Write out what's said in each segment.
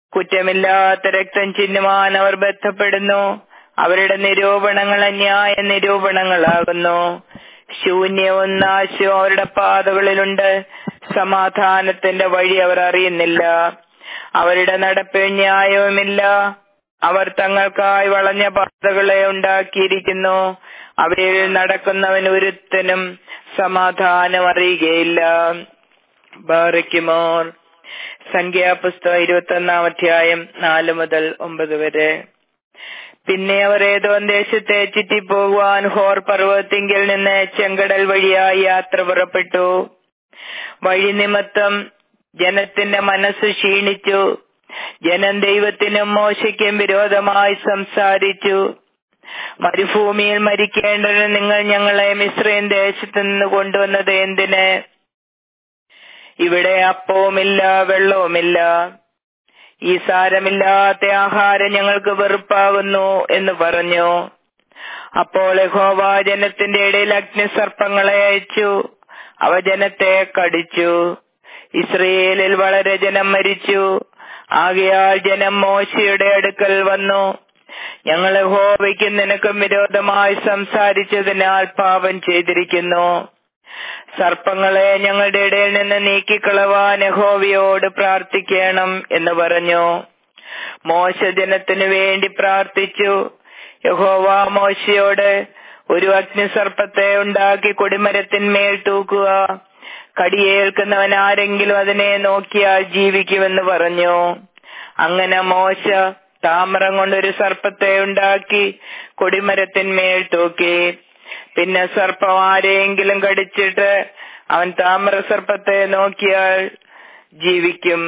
കുറ്റമില്ലാത്ത രക്തം ചിന്നുവാൻ അവർ ബന്ധപ്പെടുന്നു അവരുടെ നിരൂപണങ്ങൾ അന്യായ നിരൂപണങ്ങളാകുന്നു ശൂന്യവും നാശവും അവരുടെ പാതകളിലുണ്ട് സമാധാനത്തിന്റെ വഴി അവർ അറിയുന്നില്ല അവരുടെ നടപ്പിൽ ന്യായവുമില്ല അവർ തങ്ങൾക്കായി വളഞ്ഞ പാതകളെ ഉണ്ടാക്കിയിരിക്കുന്നു അവയിൽ നടക്കുന്നവൻ ഒരുത്തനും സമാധാനം അറിയുകയില്ല ബാറയ്ക്കുമോർ സംഖ്യാപുസ്തകം ഇരുപത്തി ഒന്നാം അധ്യായം നാല് മുതൽ ഒമ്പത് വരെ പിന്നെ അവർ ഏതോ ദേശത്തെ ചുറ്റിപ്പോകുവാൻ ഹോർ പർവ്വതത്തിങ്കിൽ നിന്ന് ചെങ്കടൽ വഴിയായി യാത്ര പുറപ്പെട്ടു വഴി നിമിത്തം ജനത്തിന്റെ മനസ്സ് ക്ഷീണിച്ചു ജനം ദൈവത്തിനും മോശയ്ക്കും വിരോധമായി സംസാരിച്ചു മരുഭൂമിയിൽ മരിക്കേണ്ടതിന് നിങ്ങൾ ഞങ്ങളെ മിശ്രയും ദേശത്ത് നിന്ന് കൊണ്ടുവന്നത് എന്തിന് ഇവിടെ അപ്പവുമില്ല വെള്ളവുമില്ല ഈ സാരമില്ലാത്ത ആഹാരം ഞങ്ങൾക്ക് വെറുപ്പാകുന്നു എന്ന് പറഞ്ഞു അപ്പോൾ യഹോവ ജനത്തിന്റെ ഇടയിൽ അഗ്നിസർപ്പങ്ങളെ അയച്ചു അവ ജനത്തെ കടിച്ചു ഇസ്രയേലിൽ വളരെ ജനം മരിച്ചു ആകയാൽ ജനം മോശയുടെ അടുക്കൽ വന്നു ഞങ്ങൾ യഹോവയ്ക്ക് നിനക്കും വിരോധമായി സംസാരിച്ചതിനാൽ പാപം ചെയ്തിരിക്കുന്നു സർപ്പങ്ങളെ ഞങ്ങളുടെ ഇടയിൽ നിന്ന് നീക്കിക്കളവാൻ യഹോവയോട് പ്രാർത്ഥിക്കണം എന്ന് പറഞ്ഞു മോശ ജനത്തിനു വേണ്ടി പ്രാർത്ഥിച്ചു യഹോവ മോശയോട് ഒരു അഗ്നിസർപ്പത്തെ ഉണ്ടാക്കി കൊടിമരത്തിന്മേൽ തൂക്കുക കടിയേൽക്കുന്നവൻ ആരെങ്കിലും അതിനെ നോക്കിയാൽ ജീവിക്കുമെന്ന് പറഞ്ഞു അങ്ങനെ മോശ താമരം കൊണ്ടൊരു സർപ്പത്തെ ഉണ്ടാക്കി കൊടിമരത്തിന്മേൽ തൂക്കി പിന്നെ സർപ്പം ആരെയെങ്കിലും കടിച്ചിട്ട് അവൻ താമര സർപ്പത്തെ നോക്കിയാൽ ജീവിക്കും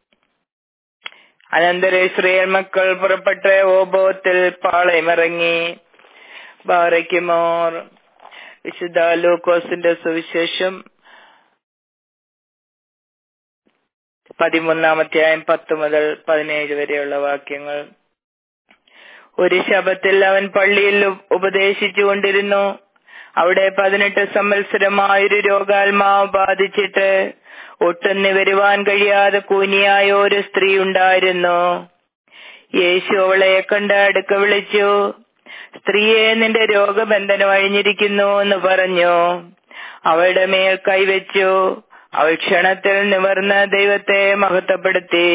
അനന്തര ഇസ്രയേൽ മക്കൾ പുറപ്പെട്ട് ഓബോത്തിൽ പാളയമിറങ്ങി ബാറയ്ക്കുമോർ വിശുദ്ധ ലൂക്കോസിന്റെ സുവിശേഷം പതിമൂന്നാമധ്യായം പത്ത് മുതൽ പതിനേഴ് വരെയുള്ള വാക്യങ്ങൾ ഒരു ശബത്തിൽ അവൻ പള്ളിയിൽ ഉപദേശിച്ചു കൊണ്ടിരുന്നു അവിടെ പതിനെട്ട് സംവത്സരമായൊരു രോഗാത്മാവ് ബാധിച്ചിട്ട് ഒട്ടും നിവരുവാൻ കഴിയാതെ കൂനിയായ ഒരു സ്ത്രീ ഉണ്ടായിരുന്നു യേശു അവളെ കണ്ട് അടുക്ക വിളിച്ചു സ്ത്രീയെ നിന്റെ രോഗബന്ധനം അഴിഞ്ഞിരിക്കുന്നു എന്ന് പറഞ്ഞു അവളുടെ മേൽ കൈവച്ചു അവൾ ക്ഷണത്തിൽ നിവർന്ന് ദൈവത്തെ മഹത്വപ്പെടുത്തി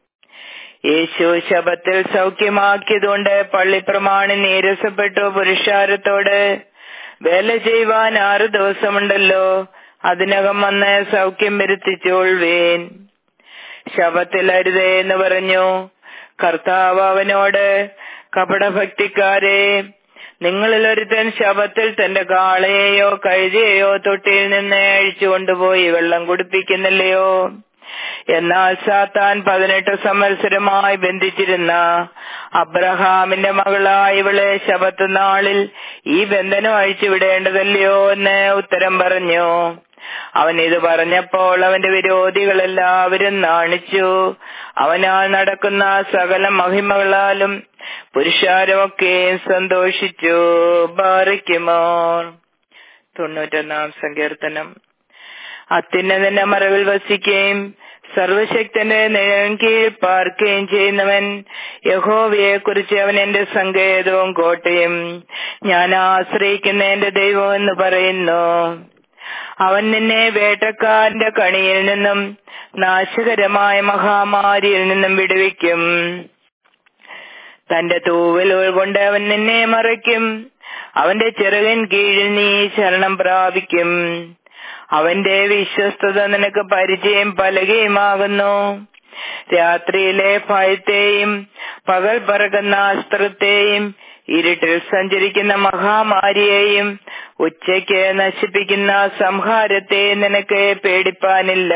യേശു ശബത്തിൽ സൗഖ്യമാക്കിയതുകൊണ്ട് പള്ളി പ്രമാണി നീരസപ്പെട്ടു പുരുഷാരത്തോട് വേല ചെയ്യുവാൻ ആറ് ദിവസമുണ്ടല്ലോ അതിനകം വന്ന് സൗഖ്യം വരുത്തിച്ചോൾവേൻ ശബത്തിൽ അരുതേ എന്ന് പറഞ്ഞു കർത്താവ് അവനോട് കപടഭക്തിക്കാരെ നിങ്ങളിൽ ഒരുത്തൻ ശബത്തിൽ തന്റെ കാളയെയോ കഴുതയെയോ തൊട്ടിയിൽ നിന്ന് അഴിച്ചു കൊണ്ടുപോയി വെള്ളം കുടിപ്പിക്കുന്നില്ലയോ എന്നാൽ സാത്താൻ പതിനെട്ട് സംവത്സരമായി ബന്ധിച്ചിരുന്ന അബ്രഹാമിന്റെ മകളായ ഇവളെ ശബത്ത് നാളിൽ ഈ ബന്ധനം അഴിച്ചുവിടേണ്ടതല്ലയോ എന്ന് ഉത്തരം പറഞ്ഞു അവൻ ഇത് പറഞ്ഞപ്പോൾ അവന്റെ വിരോധികളെല്ലാവരും നാണിച്ചു അവനാൽ നടക്കുന്ന സകല മഹിമകളാലും പുരുഷാരമൊക്കെ സന്തോഷിച്ചു ബാറിക്കുമോർ തൊണ്ണൂറ്റൊന്നാം സങ്കീർത്തനം അത്യുന്നതന്റെ മറവിൽ വസിക്കുകയും സർവശക്തന്റെ നിഴലിൻ കീഴിൽ പാർക്കുകയും ചെയ്യുന്നവൻ യഹോവയെ കുറിച്ച് അവൻ എന്റെ സങ്കേതവും കോട്ടയും ഞാൻ ആശ്രയിക്കുന്ന എന്റെ ദൈവം എന്ന് പറയുന്നു അവൻ നിന്നെ വേട്ടക്കാരന്റെ കണിയിൽ നിന്നും നാശകരമായ മഹാമാരിയിൽ നിന്നും വിടുവിക്കും തന്റെ തൂവലുകൾ കൊണ്ട് അവൻ നിന്നെ മറയ്ക്കും അവന്റെ ചിറകിൻ കീഴിൽ നീ ശരണം പ്രാപിക്കും അവന്റെ വിശ്വസ്തത നിനക്ക് പരിചയം പലകയുമാകുന്നു രാത്രിയിലെ ഭയത്തെയും പകൽ പറക്കുന്ന അസ്ത്രത്തെയും ഇരുട്ടിൽ സഞ്ചരിക്കുന്ന മഹാമാരിയെയും ഉച്ചയ്ക്ക് നശിപ്പിക്കുന്ന സംഹാരത്തെ നിനക്ക് പേടിപ്പാനില്ല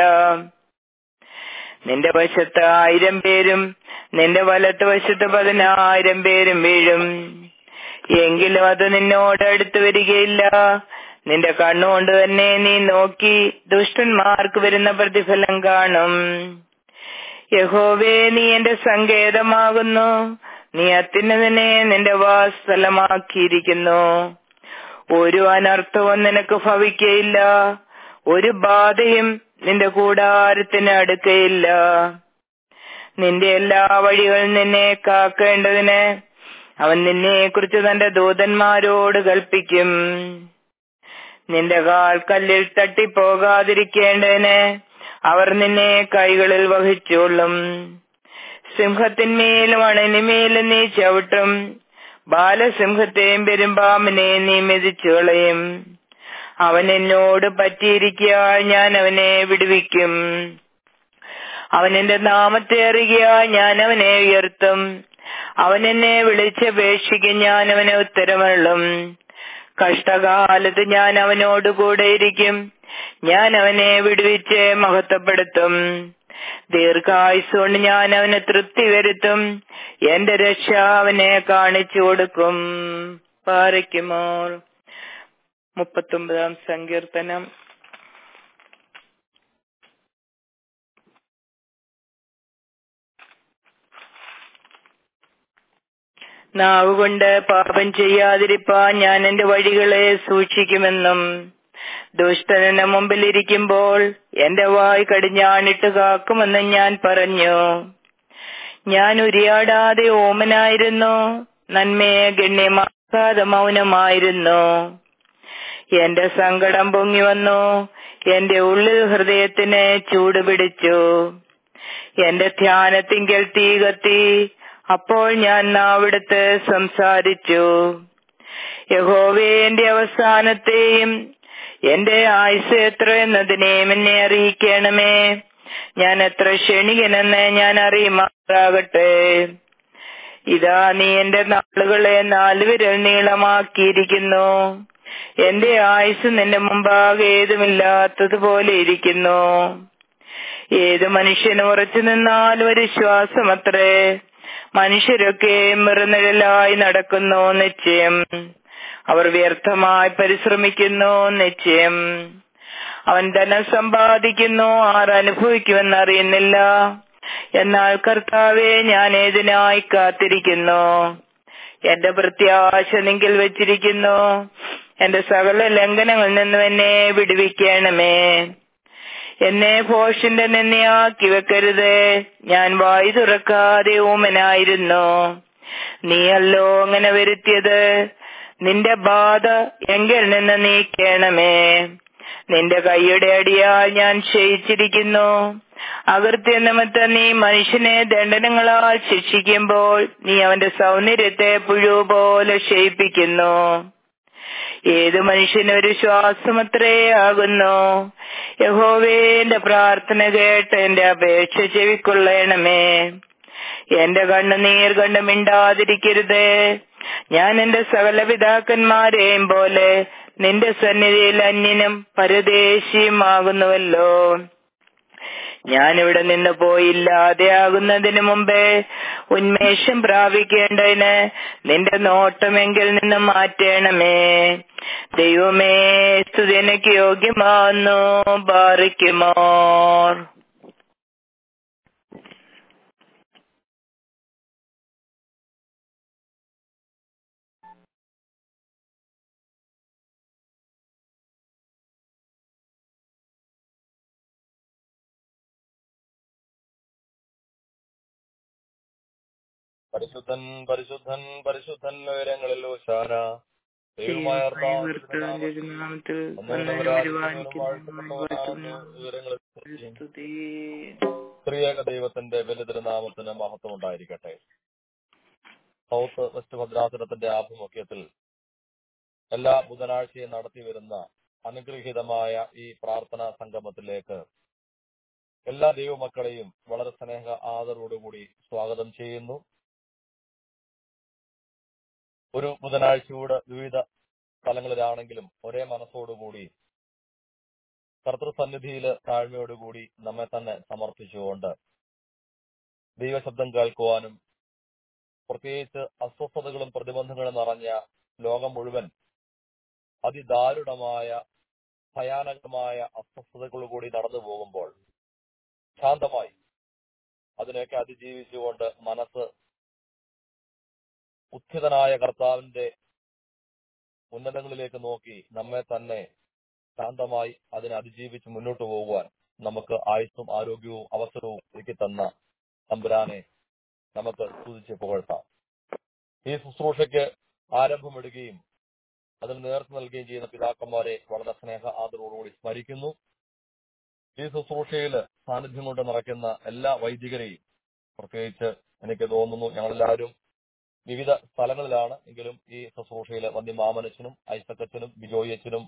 നിന്റെ വശത്ത് ആയിരം പേരും നിന്റെ വലത്ത് വശത്ത് പതിനായിരം പേരും വീഴും എങ്കിലും അത് നിന്നോട് അടുത്തു വരികയില്ല നിന്റെ കണ്ണുകൊണ്ട് തന്നെ നീ നോക്കി ദുഷ്ടന്മാർക്ക് വരുന്ന പ്രതിഫലം കാണും യഹോവേ നീ എന്റെ സങ്കേതമാകുന്നു നീ അത്യുന്നതിനെ നിന്റെ വാസ്ഥലമാക്കിയിരിക്കുന്നു ഒരു അനർത്ഥവും നിനക്ക് ഭവിക്കയില്ല ഒരു ബാധയും നിന്റെ കൂടാരത്തിന് അടുക്കയില്ല നിന്റെ എല്ലാ വഴികളിൽ നിന്നെ കാക്കേണ്ടതിന് അവൻ നിന്നെ കുറിച്ച് തന്റെ ദൂതന്മാരോട് കൽപ്പിക്കും നിന്റെ കാൽ കല്ലിൽ തട്ടിപ്പോകാതിരിക്കേണ്ടതിന് അവർ നിന്നെ കൈകളിൽ വഹിച്ചോളും സിംഹത്തിന്മേലും അണനിമേലും നീ ചവിട്ടും ബാലസിംഹത്തെയും പെരുമ്പാമ്പിനെ നീ മെതിച്ചു കളയും അവൻ എന്നോട് പറ്റിയിരിക്കുക ഞാൻ അവനെ വിടുവിക്കും അവൻ എന്റെ നാമത്തെ അറിയുക ഞാൻ അവനെ ഉയർത്തും അവൻ എന്നെ വിളിച്ചപേക്ഷിക്കും ഞാൻ അവനെ ഉത്തരമള്ളും കഷ്ടകാലത്ത് ഞാൻ അവനോട് കൂടെ ഇരിക്കും ഞാൻ അവനെ വിടുവിച്ച് മഹത്വപ്പെടുത്തും ദീർഘായുസുകൊണ്ട് ഞാൻ അവന് തൃപ്തി വരുത്തും എന്റെ രക്ഷ അവനെ കാണിച്ചു കൊടുക്കും പാറയ്ക്കുമോർ മുപ്പത്തൊമ്പതാം സങ്കീർത്തനം നാവുകൊണ്ട് പാപം ചെയ്യാതിരിപ്പാൻ ഞാൻ എന്റെ വഴികളെ സൂക്ഷിക്കുമെന്നും ദുഷ്ടനെ മുമ്പിലിരിക്കുമ്പോൾ എന്റെ വായ് കടിഞ്ഞാണിട്ട് കാക്കുമെന്നും ഞാൻ പറഞ്ഞു ഞാൻ ഉരിയാടാതെ ഓമനായിരുന്നു നന്മയെ ഗണ്യമാക്കാതെ മൗനമായിരുന്നു എന്റെ സങ്കടം പൊങ്ങി വന്നു എന്റെ ഉള്ളിൽ ഹൃദയത്തിന് ചൂട് പിടിച്ചു എന്റെ ധ്യാനത്തിങ്കൽ തീ കത്തി അപ്പോൾ ഞാൻ നാവിടുത്ത് സംസാരിച്ചു യഹോവേ എന്റെ അവസാനത്തെയും എന്റെ ആയുസ് എത്ര എന്നതിനെയും എന്നെ അറിയിക്കണമേ ഞാൻ എത്ര ക്ഷണികനെന്ന് ഞാൻ അറിയുമാറാകട്ടെ ഇതാ നീ എന്റെ നാളുകളെ നാലുവിരൽ നീളമാക്കിയിരിക്കുന്നു എന്റെ ആയുസ് നിന്റെ മുമ്പാകെ ഏതുമില്ലാത്തതുപോലെ ഇരിക്കുന്നു ഏത് മനുഷ്യന് ഉറച്ചു നിന്നാലും ഒരു ശ്വാസം അത്രേ മനുഷ്യരൊക്കെ മിറുനിഴലായി നടക്കുന്നു നിശ്ചയം അവർ വ്യർത്ഥമായി പരിശ്രമിക്കുന്നു നിശ്ചയം അവൻ ധനം സമ്പാദിക്കുന്നു ആർ അനുഭവിക്കുമെന്ന് അറിയുന്നില്ല എന്നാൽ കർത്താവെ ഞാൻ ഏതിനായി കാത്തിരിക്കുന്നു എന്റെ പ്രത്യാശ നിങ്കിൽ വെച്ചിരിക്കുന്നു എന്റെ സകല ലംഘനങ്ങളിൽ നിന്നും എന്നെ വിടുവിക്കണമേ എന്നെ ഭോഷിന്റെ നിന്നയാക്കി വെക്കരുത് ഞാൻ വായു തുറക്കാതെ ഊമനായിരുന്നു നീയല്ലോ അങ്ങനെ വരുത്തിയത് നിന്റെ ബാധ എങ്കിൽ നിന്ന് നീക്കണമേ നിന്റെ കൈയുടെ അടിയാൽ ഞാൻ ക്ഷയിച്ചിരിക്കുന്നു അകൃത്യ നിമിത്തം നീ മനുഷ്യനെ ദണ്ഡനങ്ങളാൽ ശിക്ഷിക്കുമ്പോൾ നീ അവന്റെ സൗന്ദര്യത്തെ പുഴു പോലെ ക്ഷയിപ്പിക്കുന്നു ഏത് മനുഷ്യനും ഒരു ശ്വാസമത്രേ ആകുന്നു യഹോവേ എന്റെ പ്രാർത്ഥന കേട്ട് എന്റെ അപേക്ഷ ചെവിക്കൊള്ളണമേ എന്റെ കണ്ണുനീർ കണ്ട് മിണ്ടാതിരിക്കരുത് ഞാൻ എന്റെ സകല പിതാക്കന്മാരെയും പോലെ നിന്റെ സന്നിധിയിൽ അന്യനും പരദേശിയുമാകുന്നുവല്ലോ ഞാനിവിടെ നിന്ന് പോയില്ലാതെയാകുന്നതിന് മുമ്പേ ഉന്മേഷം പ്രാപിക്കേണ്ടതിന് നിന്റെ നോട്ടമെങ്കിൽ നിന്ന് മാറ്റണമേ ദൈവമേ സ്തുതിനക്ക് യോഗ്യമാവുന്നു ബാറിക്കുമോർ പരിശുദ്ധൻ പരിശുദ്ധൻ പരിശുദ്ധൻ ഉയരങ്ങളിൽ ഓശാന ദൈവമായ കർത്താവിന്റെ നാമത്തിൽ ഉയരങ്ങളിൽ സ്ത്രീയേക ദൈവത്തിന്റെ ബലിതിരുനാമത്തിന് മഹത്വം ഉണ്ടായിരിക്കട്ടെ സൗത്ത് വെസ്റ്റ് ഭദ്രാസനത്തിന്റെ ആഭിമുഖ്യത്തിൽ എല്ലാ ബുധനാഴ്ചയും നടത്തി വരുന്ന അനുഗ്രഹീതമായ ഈ പ്രാർത്ഥനാ സംഗമത്തിലേക്ക് എല്ലാ ദൈവമക്കളെയും വളരെ സ്നേഹ ആദരവോടുകൂടി സ്വാഗതം ചെയ്യുന്നു ഒരു ബുധനാഴ്ചയോട് വിവിധ സ്ഥലങ്ങളിലാണെങ്കിലും ഒരേ മനസ്സോടുകൂടി കർത്തൃസന്നിധിയിൽ താഴ്മയോടുകൂടി നമ്മെ തന്നെ സമർപ്പിച്ചുകൊണ്ട് ദൈവശബ്ദം കേൾക്കുവാനും പ്രത്യേകിച്ച് അസ്വസ്ഥതകളും പ്രതിബന്ധങ്ങളും നിറഞ്ഞ ലോകം മുഴുവൻ അതിദാരുണമായ ഭയാനകമായ അസ്വസ്ഥതകൾ കൂടി നടന്നു പോകുമ്പോൾ ശാന്തമായി അതിനെയൊക്കെ അതിജീവിച്ചുകൊണ്ട് മനസ്സ് ഉത്ഥിതനായ കർത്താവിന്റെ ഉന്നതങ്ങളിലേക്ക് നോക്കി നമ്മെ തന്നെ ശാന്തമായി അതിനെ അതിജീവിച്ച് മുന്നോട്ട് പോകുവാൻ നമുക്ക് ആയുസ്സും ആരോഗ്യവും അവസരവും ഒരുക്കി തന്ന തമ്പുരാനെ നമുക്ക് സ്തുതിച്ച് പുകഴ്ത്താം ഈ ശുശ്രൂഷയ്ക്ക് ആരംഭമിടുകയും അതിന് നേതൃത്വം നൽകുകയും ചെയ്യുന്ന പിതാക്കന്മാരെ വളരെ സ്നേഹ ആദരവോടുകൂടി സ്മരിക്കുന്നു ഈ ശുശ്രൂഷയിൽ സാന്നിധ്യം കൊണ്ട് നിറയ്ക്കുന്ന എല്ലാ വൈദികരെയും പ്രത്യേകിച്ച് എനിക്ക് തോന്നുന്നു ഞങ്ങളെല്ലാവരും വിവിധ സ്ഥലങ്ങളിലാണ് എങ്കിലും ഈ ശുശ്രൂഷയിൽ വന്യ മാമനച്ചനും ഐസക്കച്ചനും ബിജോയ് അച്ഛനും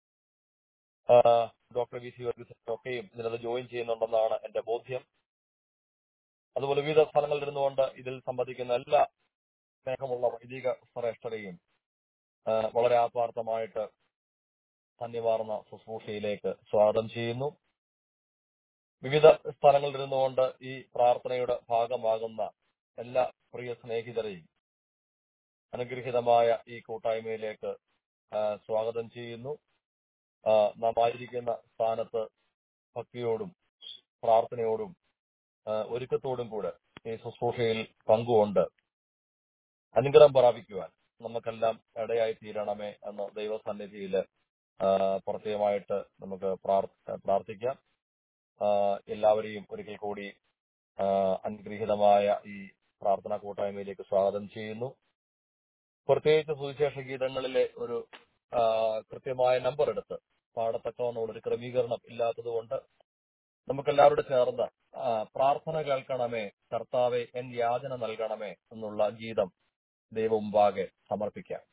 ആ, ഡോക്ടർ വി സി വർഗീസനും ഒക്കെയും ഇതിനകത്ത് ജോയിൻ ചെയ്യുന്നുണ്ടെന്നാണ് എന്റെ ബോധ്യം അതുപോലെ വിവിധ സ്ഥലങ്ങളിൽ ഇരുന്നുകൊണ്ട് ഇതിൽ സംബന്ധിക്കുന്ന എല്ലാ സ്നേഹമുള്ള വൈദിക ശ്രേഷ്ഠരെയും ആ, വളരെ ആത്മാർത്ഥമായിട്ട് ധന്യമാർന്ന ശുശ്രൂഷയിലേക്ക് സ്വാഗതം ചെയ്യുന്നു വിവിധ സ്ഥലങ്ങളിൽ ഇരുന്നുകൊണ്ട് ഈ പ്രാർത്ഥനയുടെ ഭാഗമാകുന്ന എല്ലാ പ്രിയ സ്നേഹിതരെയും അനുഗ്രഹീതമായ ഈ കൂട്ടായ്മയിലേക്ക് ആ, സ്വാഗതം ചെയ്യുന്നു ആ, നാം ആയിരിക്കുന്ന സ്ഥാനത്ത് ഭക്തിയോടും പ്രാർത്ഥനയോടും ആ, ഒരുക്കത്തോടും കൂടെ ഈ ശുശ്രൂഷയിൽ പങ്കുകൊണ്ട് അനുഗ്രഹം പ്രാപിക്കുവാൻ നമുക്കെല്ലാം ഇടയായി തീരണമേ എന്ന് ദൈവസന്നിധിയിൽ പ്രത്യേകമായിട്ട് നമുക്ക് പ്രാർ- പ്രാർത്ഥിക്കാം ആ, എല്ലാവരെയും ഒരിക്കൽ കൂടി ആ, അനുഗ്രഹീതമായ ഈ പ്രാർത്ഥനാ കൂട്ടായ്മയിലേക്ക് സ്വാഗതം ചെയ്യുന്നു പ്രത്യേകിച്ച് സുവിശേഷ ഗീതങ്ങളിലെ ഒരു ആ, കൃത്യമായ നമ്പർ എടുത്ത് പാടത്തക്കവണ്ണമുള്ള ഒരു ക്രമീകരണം ഇല്ലാത്തതുകൊണ്ട് നമുക്കെല്ലാവരോടും ചേർന്ന് ആ, പ്രാർത്ഥന കേൾക്കണമേ കർത്താവെ എൻ യാചന നൽകണമേ എന്നുള്ള ഗീതം ദൈവം മുമ്പാകെ സമർപ്പിക്കാം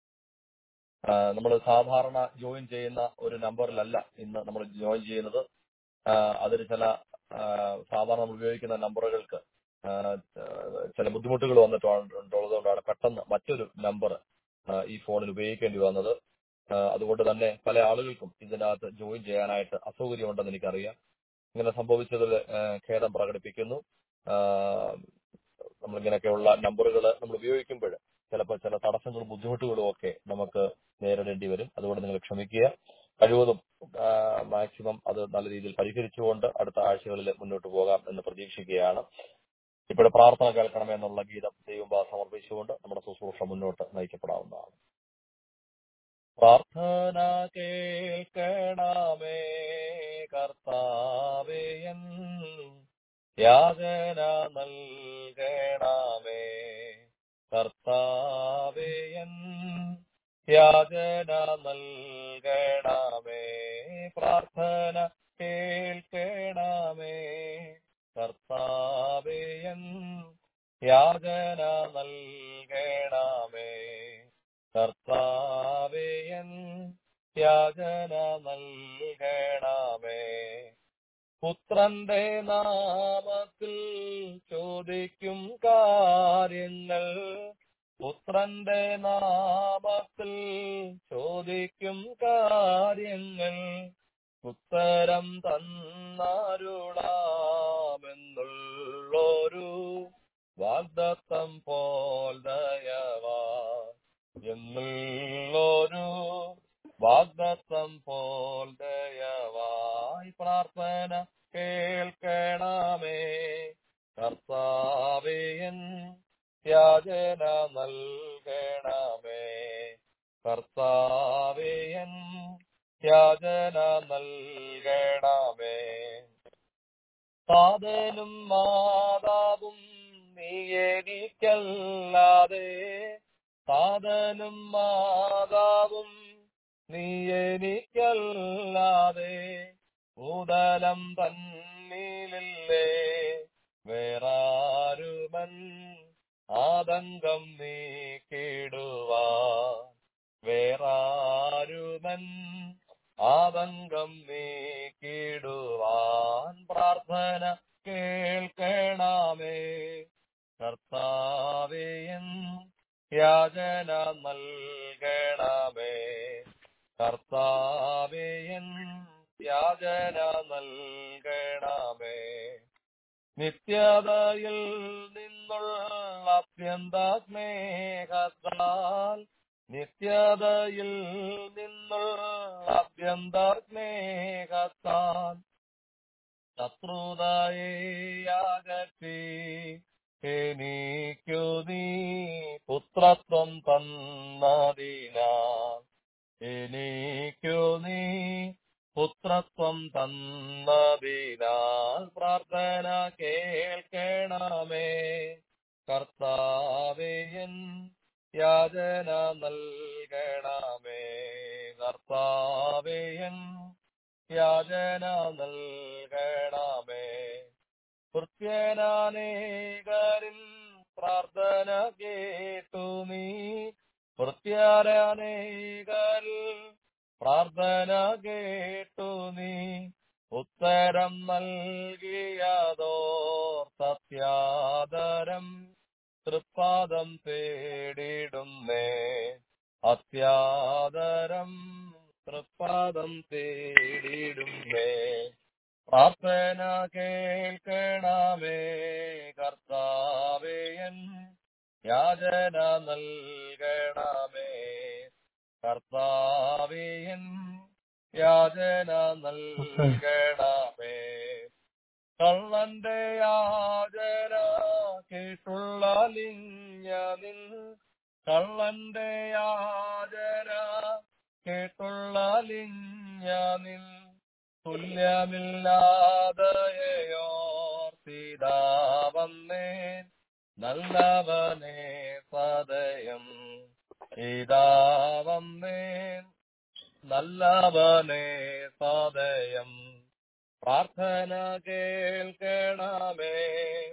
നമ്മൾ സാധാരണ ജോയിൻ ചെയ്യുന്ന ഒരു നമ്പറിലല്ല ഇന്ന് നമ്മൾ ജോയിൻ ചെയ്യുന്നത് ആ, അതിന് ചില ആ, സാധാരണ നമ്മൾ ഉപയോഗിക്കുന്ന നമ്പറുകൾക്ക് ആ, ചില ബുദ്ധിമുട്ടുകൾ വന്നിട്ടുള്ളതുകൊണ്ടാണ് പെട്ടെന്ന് മറ്റൊരു നമ്പർ ഈ ഫോണിൽ ഉപയോഗിക്കേണ്ടി വന്നത് ആ, അതുകൊണ്ട് തന്നെ പല ആളുകൾക്കും ഇതിനകത്ത് ജോയിൻ ചെയ്യാനായിട്ട് അസൗകര്യമുണ്ടെന്ന് എനിക്കറിയാം ഇങ്ങനെ സംഭവിച്ചതിൽ ആ, ഖേദം പ്രകടിപ്പിക്കുന്നു ആ, നമ്മളിങ്ങനെയൊക്കെയുള്ള നമ്പറുകൾ നമ്മൾ ഉപയോഗിക്കുമ്പോൾ ചിലപ്പോൾ ചില തടസ്സങ്ങളും ബുദ്ധിമുട്ടുകളും ഒക്കെ നമുക്ക് നേരിടേണ്ടി വരും അതുകൊണ്ട് നിങ്ങൾ ക്ഷമിക്കുക കഴിവതും മാക്സിമം അത് നല്ല രീതിയിൽ പരിഹരിച്ചുകൊണ്ട് അടുത്ത ആഴ്ചകളിൽ മുന്നോട്ട് പോകാം എന്ന് പ്രതീക്ഷിക്കുകയാണ് ഇവിടെ പ്രാർത്ഥന കേൾക്കണമെന്നുള്ള ഗീതം ദൈവം സമർപ്പിച്ചുകൊണ്ട് നമ്മുടെ ശുശ്രൂഷ മുന്നോട്ട് നയിക്കപ്പെടാവുന്നതാണ് പ്രാർത്ഥന കേൾക്കണമേ കർത്താവേയൻ യാചന നൽകണമേ കർത്താവേയൻ യാചന നൽകണമേ പ്രാർത്ഥന കേൾക്കണമേ കർത്താവേയൻ യാചന നൽകണമേ കർത്താവേയൻ യാചന നൽകണമേ പുത്രന്റെ നാമത്തിൽ ചോദിക്കും കാര്യങ്ങൾ പുത്രന്റെ നാമത്തിൽ ചോദിക്കും കാര്യങ്ങൾ ഉത്തരം തന്നാരുളാമെന്നുള്ളൊരു വാഗ്ദത്തം പോൽ ദയവാ എന്നുള്ളൊരു വാഗ്ദത്തം പോൽ ദയവായി പ്രാർത്ഥന കേൾക്കണമേ കർത്താവേയൻ യാചന നൽകണമേ കർത്താവേയൻ യാചന നൽകണമേ സാധനും മാതാവും നീ എനിക്കല്ലാതെ സാധനും മാതാവും നീ എനിക്കല്ലാതെ ഭൂതലം തന്നിലില്ലേ വേറാരുമൻ ആതങ്കം നീക്കിടുവാ വേറാരുമൻ ആതങ്കം നീക്കിടുവാൻ പ്രാർത്ഥന കേൾക്കണമേ കർത്താവേയൻ യാചന നൽകണമേ കർത്താവേയൻ യാചന നൽകണമേ നിത്യതയിൽ നിന്നുള്ള അത്യന്ത സ്നേഹത്താൽ നിത്യതയിൽ നിന്നുള്ള അത്യന്ത സ്നേഹത്താൽ ശത്രുതയെ അകറ്റി എനിക്കു നീ പുത്രത്വം തന്നതിനാൽ എനിക്കു നീ പുത്രത്വം തന്നതിനാൽ പ്രാർത്ഥന കേൾക്കണമേ കർത്താവേയൻ യാചന നൽകണമേ കർത്താവേയൻ യാചന നൽകണമേ കൃത്യനാനേകരിൽ പ്രാർത്ഥന കേട്ടു നീ കൃത്യനാനേകരിൽ പ്രാർത്ഥന കേട്ടു നീ ഉത്തരം നൽകിയതോർ സത്യാദരം തൃപ്പാദം തേടിടുന്നേ അത്യാദരം തൃപ്പാദം തേടിടുന്നേ പ്രാർത്ഥന കേൾക്കണമേ കർത്താവേയൻ യാചന നൽകണമേ കർത്താവേയൻ യാചന നൽകണമേ കള്ളന്റെ യാചന കേട്ടുള്ള ലിഞ്ഞനിൽ കള്ളന്റെ യാചന കേട്ടുള്ള ലിഞ്ഞനിൽ തുല്യമില്ലാതെയോർത്തിതാവന്നേ നല്ലവനെ സദയം ഇതാവന്നേ നല്ലവനെ സദയം പ്രാർത്ഥന കേൾക്കണമേ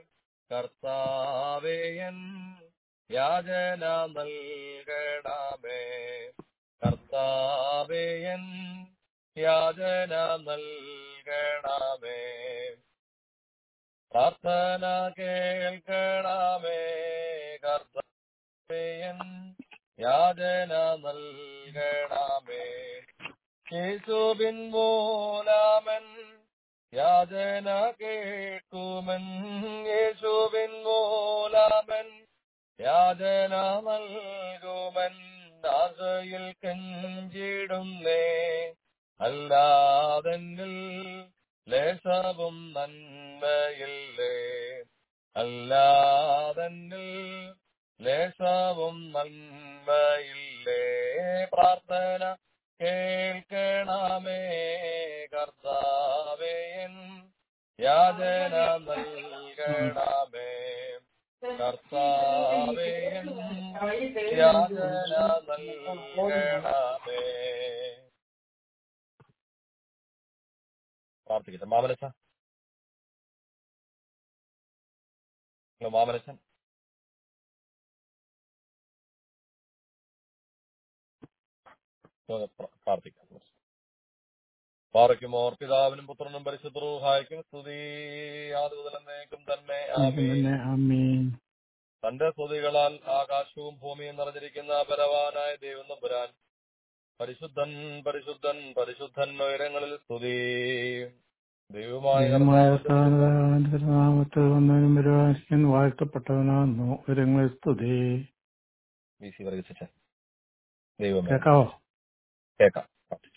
കർത്താവേയൻ യാചന നൽകണമേ കർത്താവേയൻ യാചന നൽകണമേ പ്രാർത്ഥന കേൾക്കണമേ കർത്താവേയൻ യാചന നൽകണമേ യേശുവിൻ മൂലമൻ യാചന കേൾക്കുമൻ യേശുവിൻ മൂലമൻ യാചന നൽകുമൻ ആശയിൽ കഞ്ചിടുന്നേ അല്ലാതെന്നിൽ ലേശവും നന്മയില്ലേ അല്ലാതെന്നിൽ ലേശവും നന്മയില്ലേ പ്രാർത്ഥന കേൾക്കണമേ കർത്താവേയൻ യാചന നൽകണമേ കർത്താവേയൻ യാചന നൽകണമേ പ്രാർത്ഥിക്കട്ടെ മാമനച്ച ഹലോ മാമനച്ചൻ പ്രാർത്ഥിക്കാം പാറയ്ക്കുമോർ പിതാവിനും പുത്രനും പരിശുദ്ധഹായിക്കും സ്തുതി യാതൊരുതലന്നേക്കും തന്നെ ആമേൻ ആമീൻ തന്റെ സ്തുതികളാൽ ആകാശവും ഭൂമിയും നിറഞ്ഞിരിക്കുന്ന പരവാനായ ദൈവം നമ്പുരാൻ പരിശുദ്ധൻ പരിശുദ്ധൻ പരിശുദ്ധൻ ഉയരങ്ങളിൽ സ്തുതി ദൈവമായ ദൈവമായ കർത്താവിന്റെ നാമത്തിൽ വന്നവനും വരുവാൻ വാഴ്ത്തപ്പെട്ടവനാകുന്നു ഉയരങ്ങളിൽ സ്തുതി വി സി വർഗിച്ചൻ ദൈവമേ കേക്കാവോ കേക്കാം പ്രാർത്ഥിച്ചു.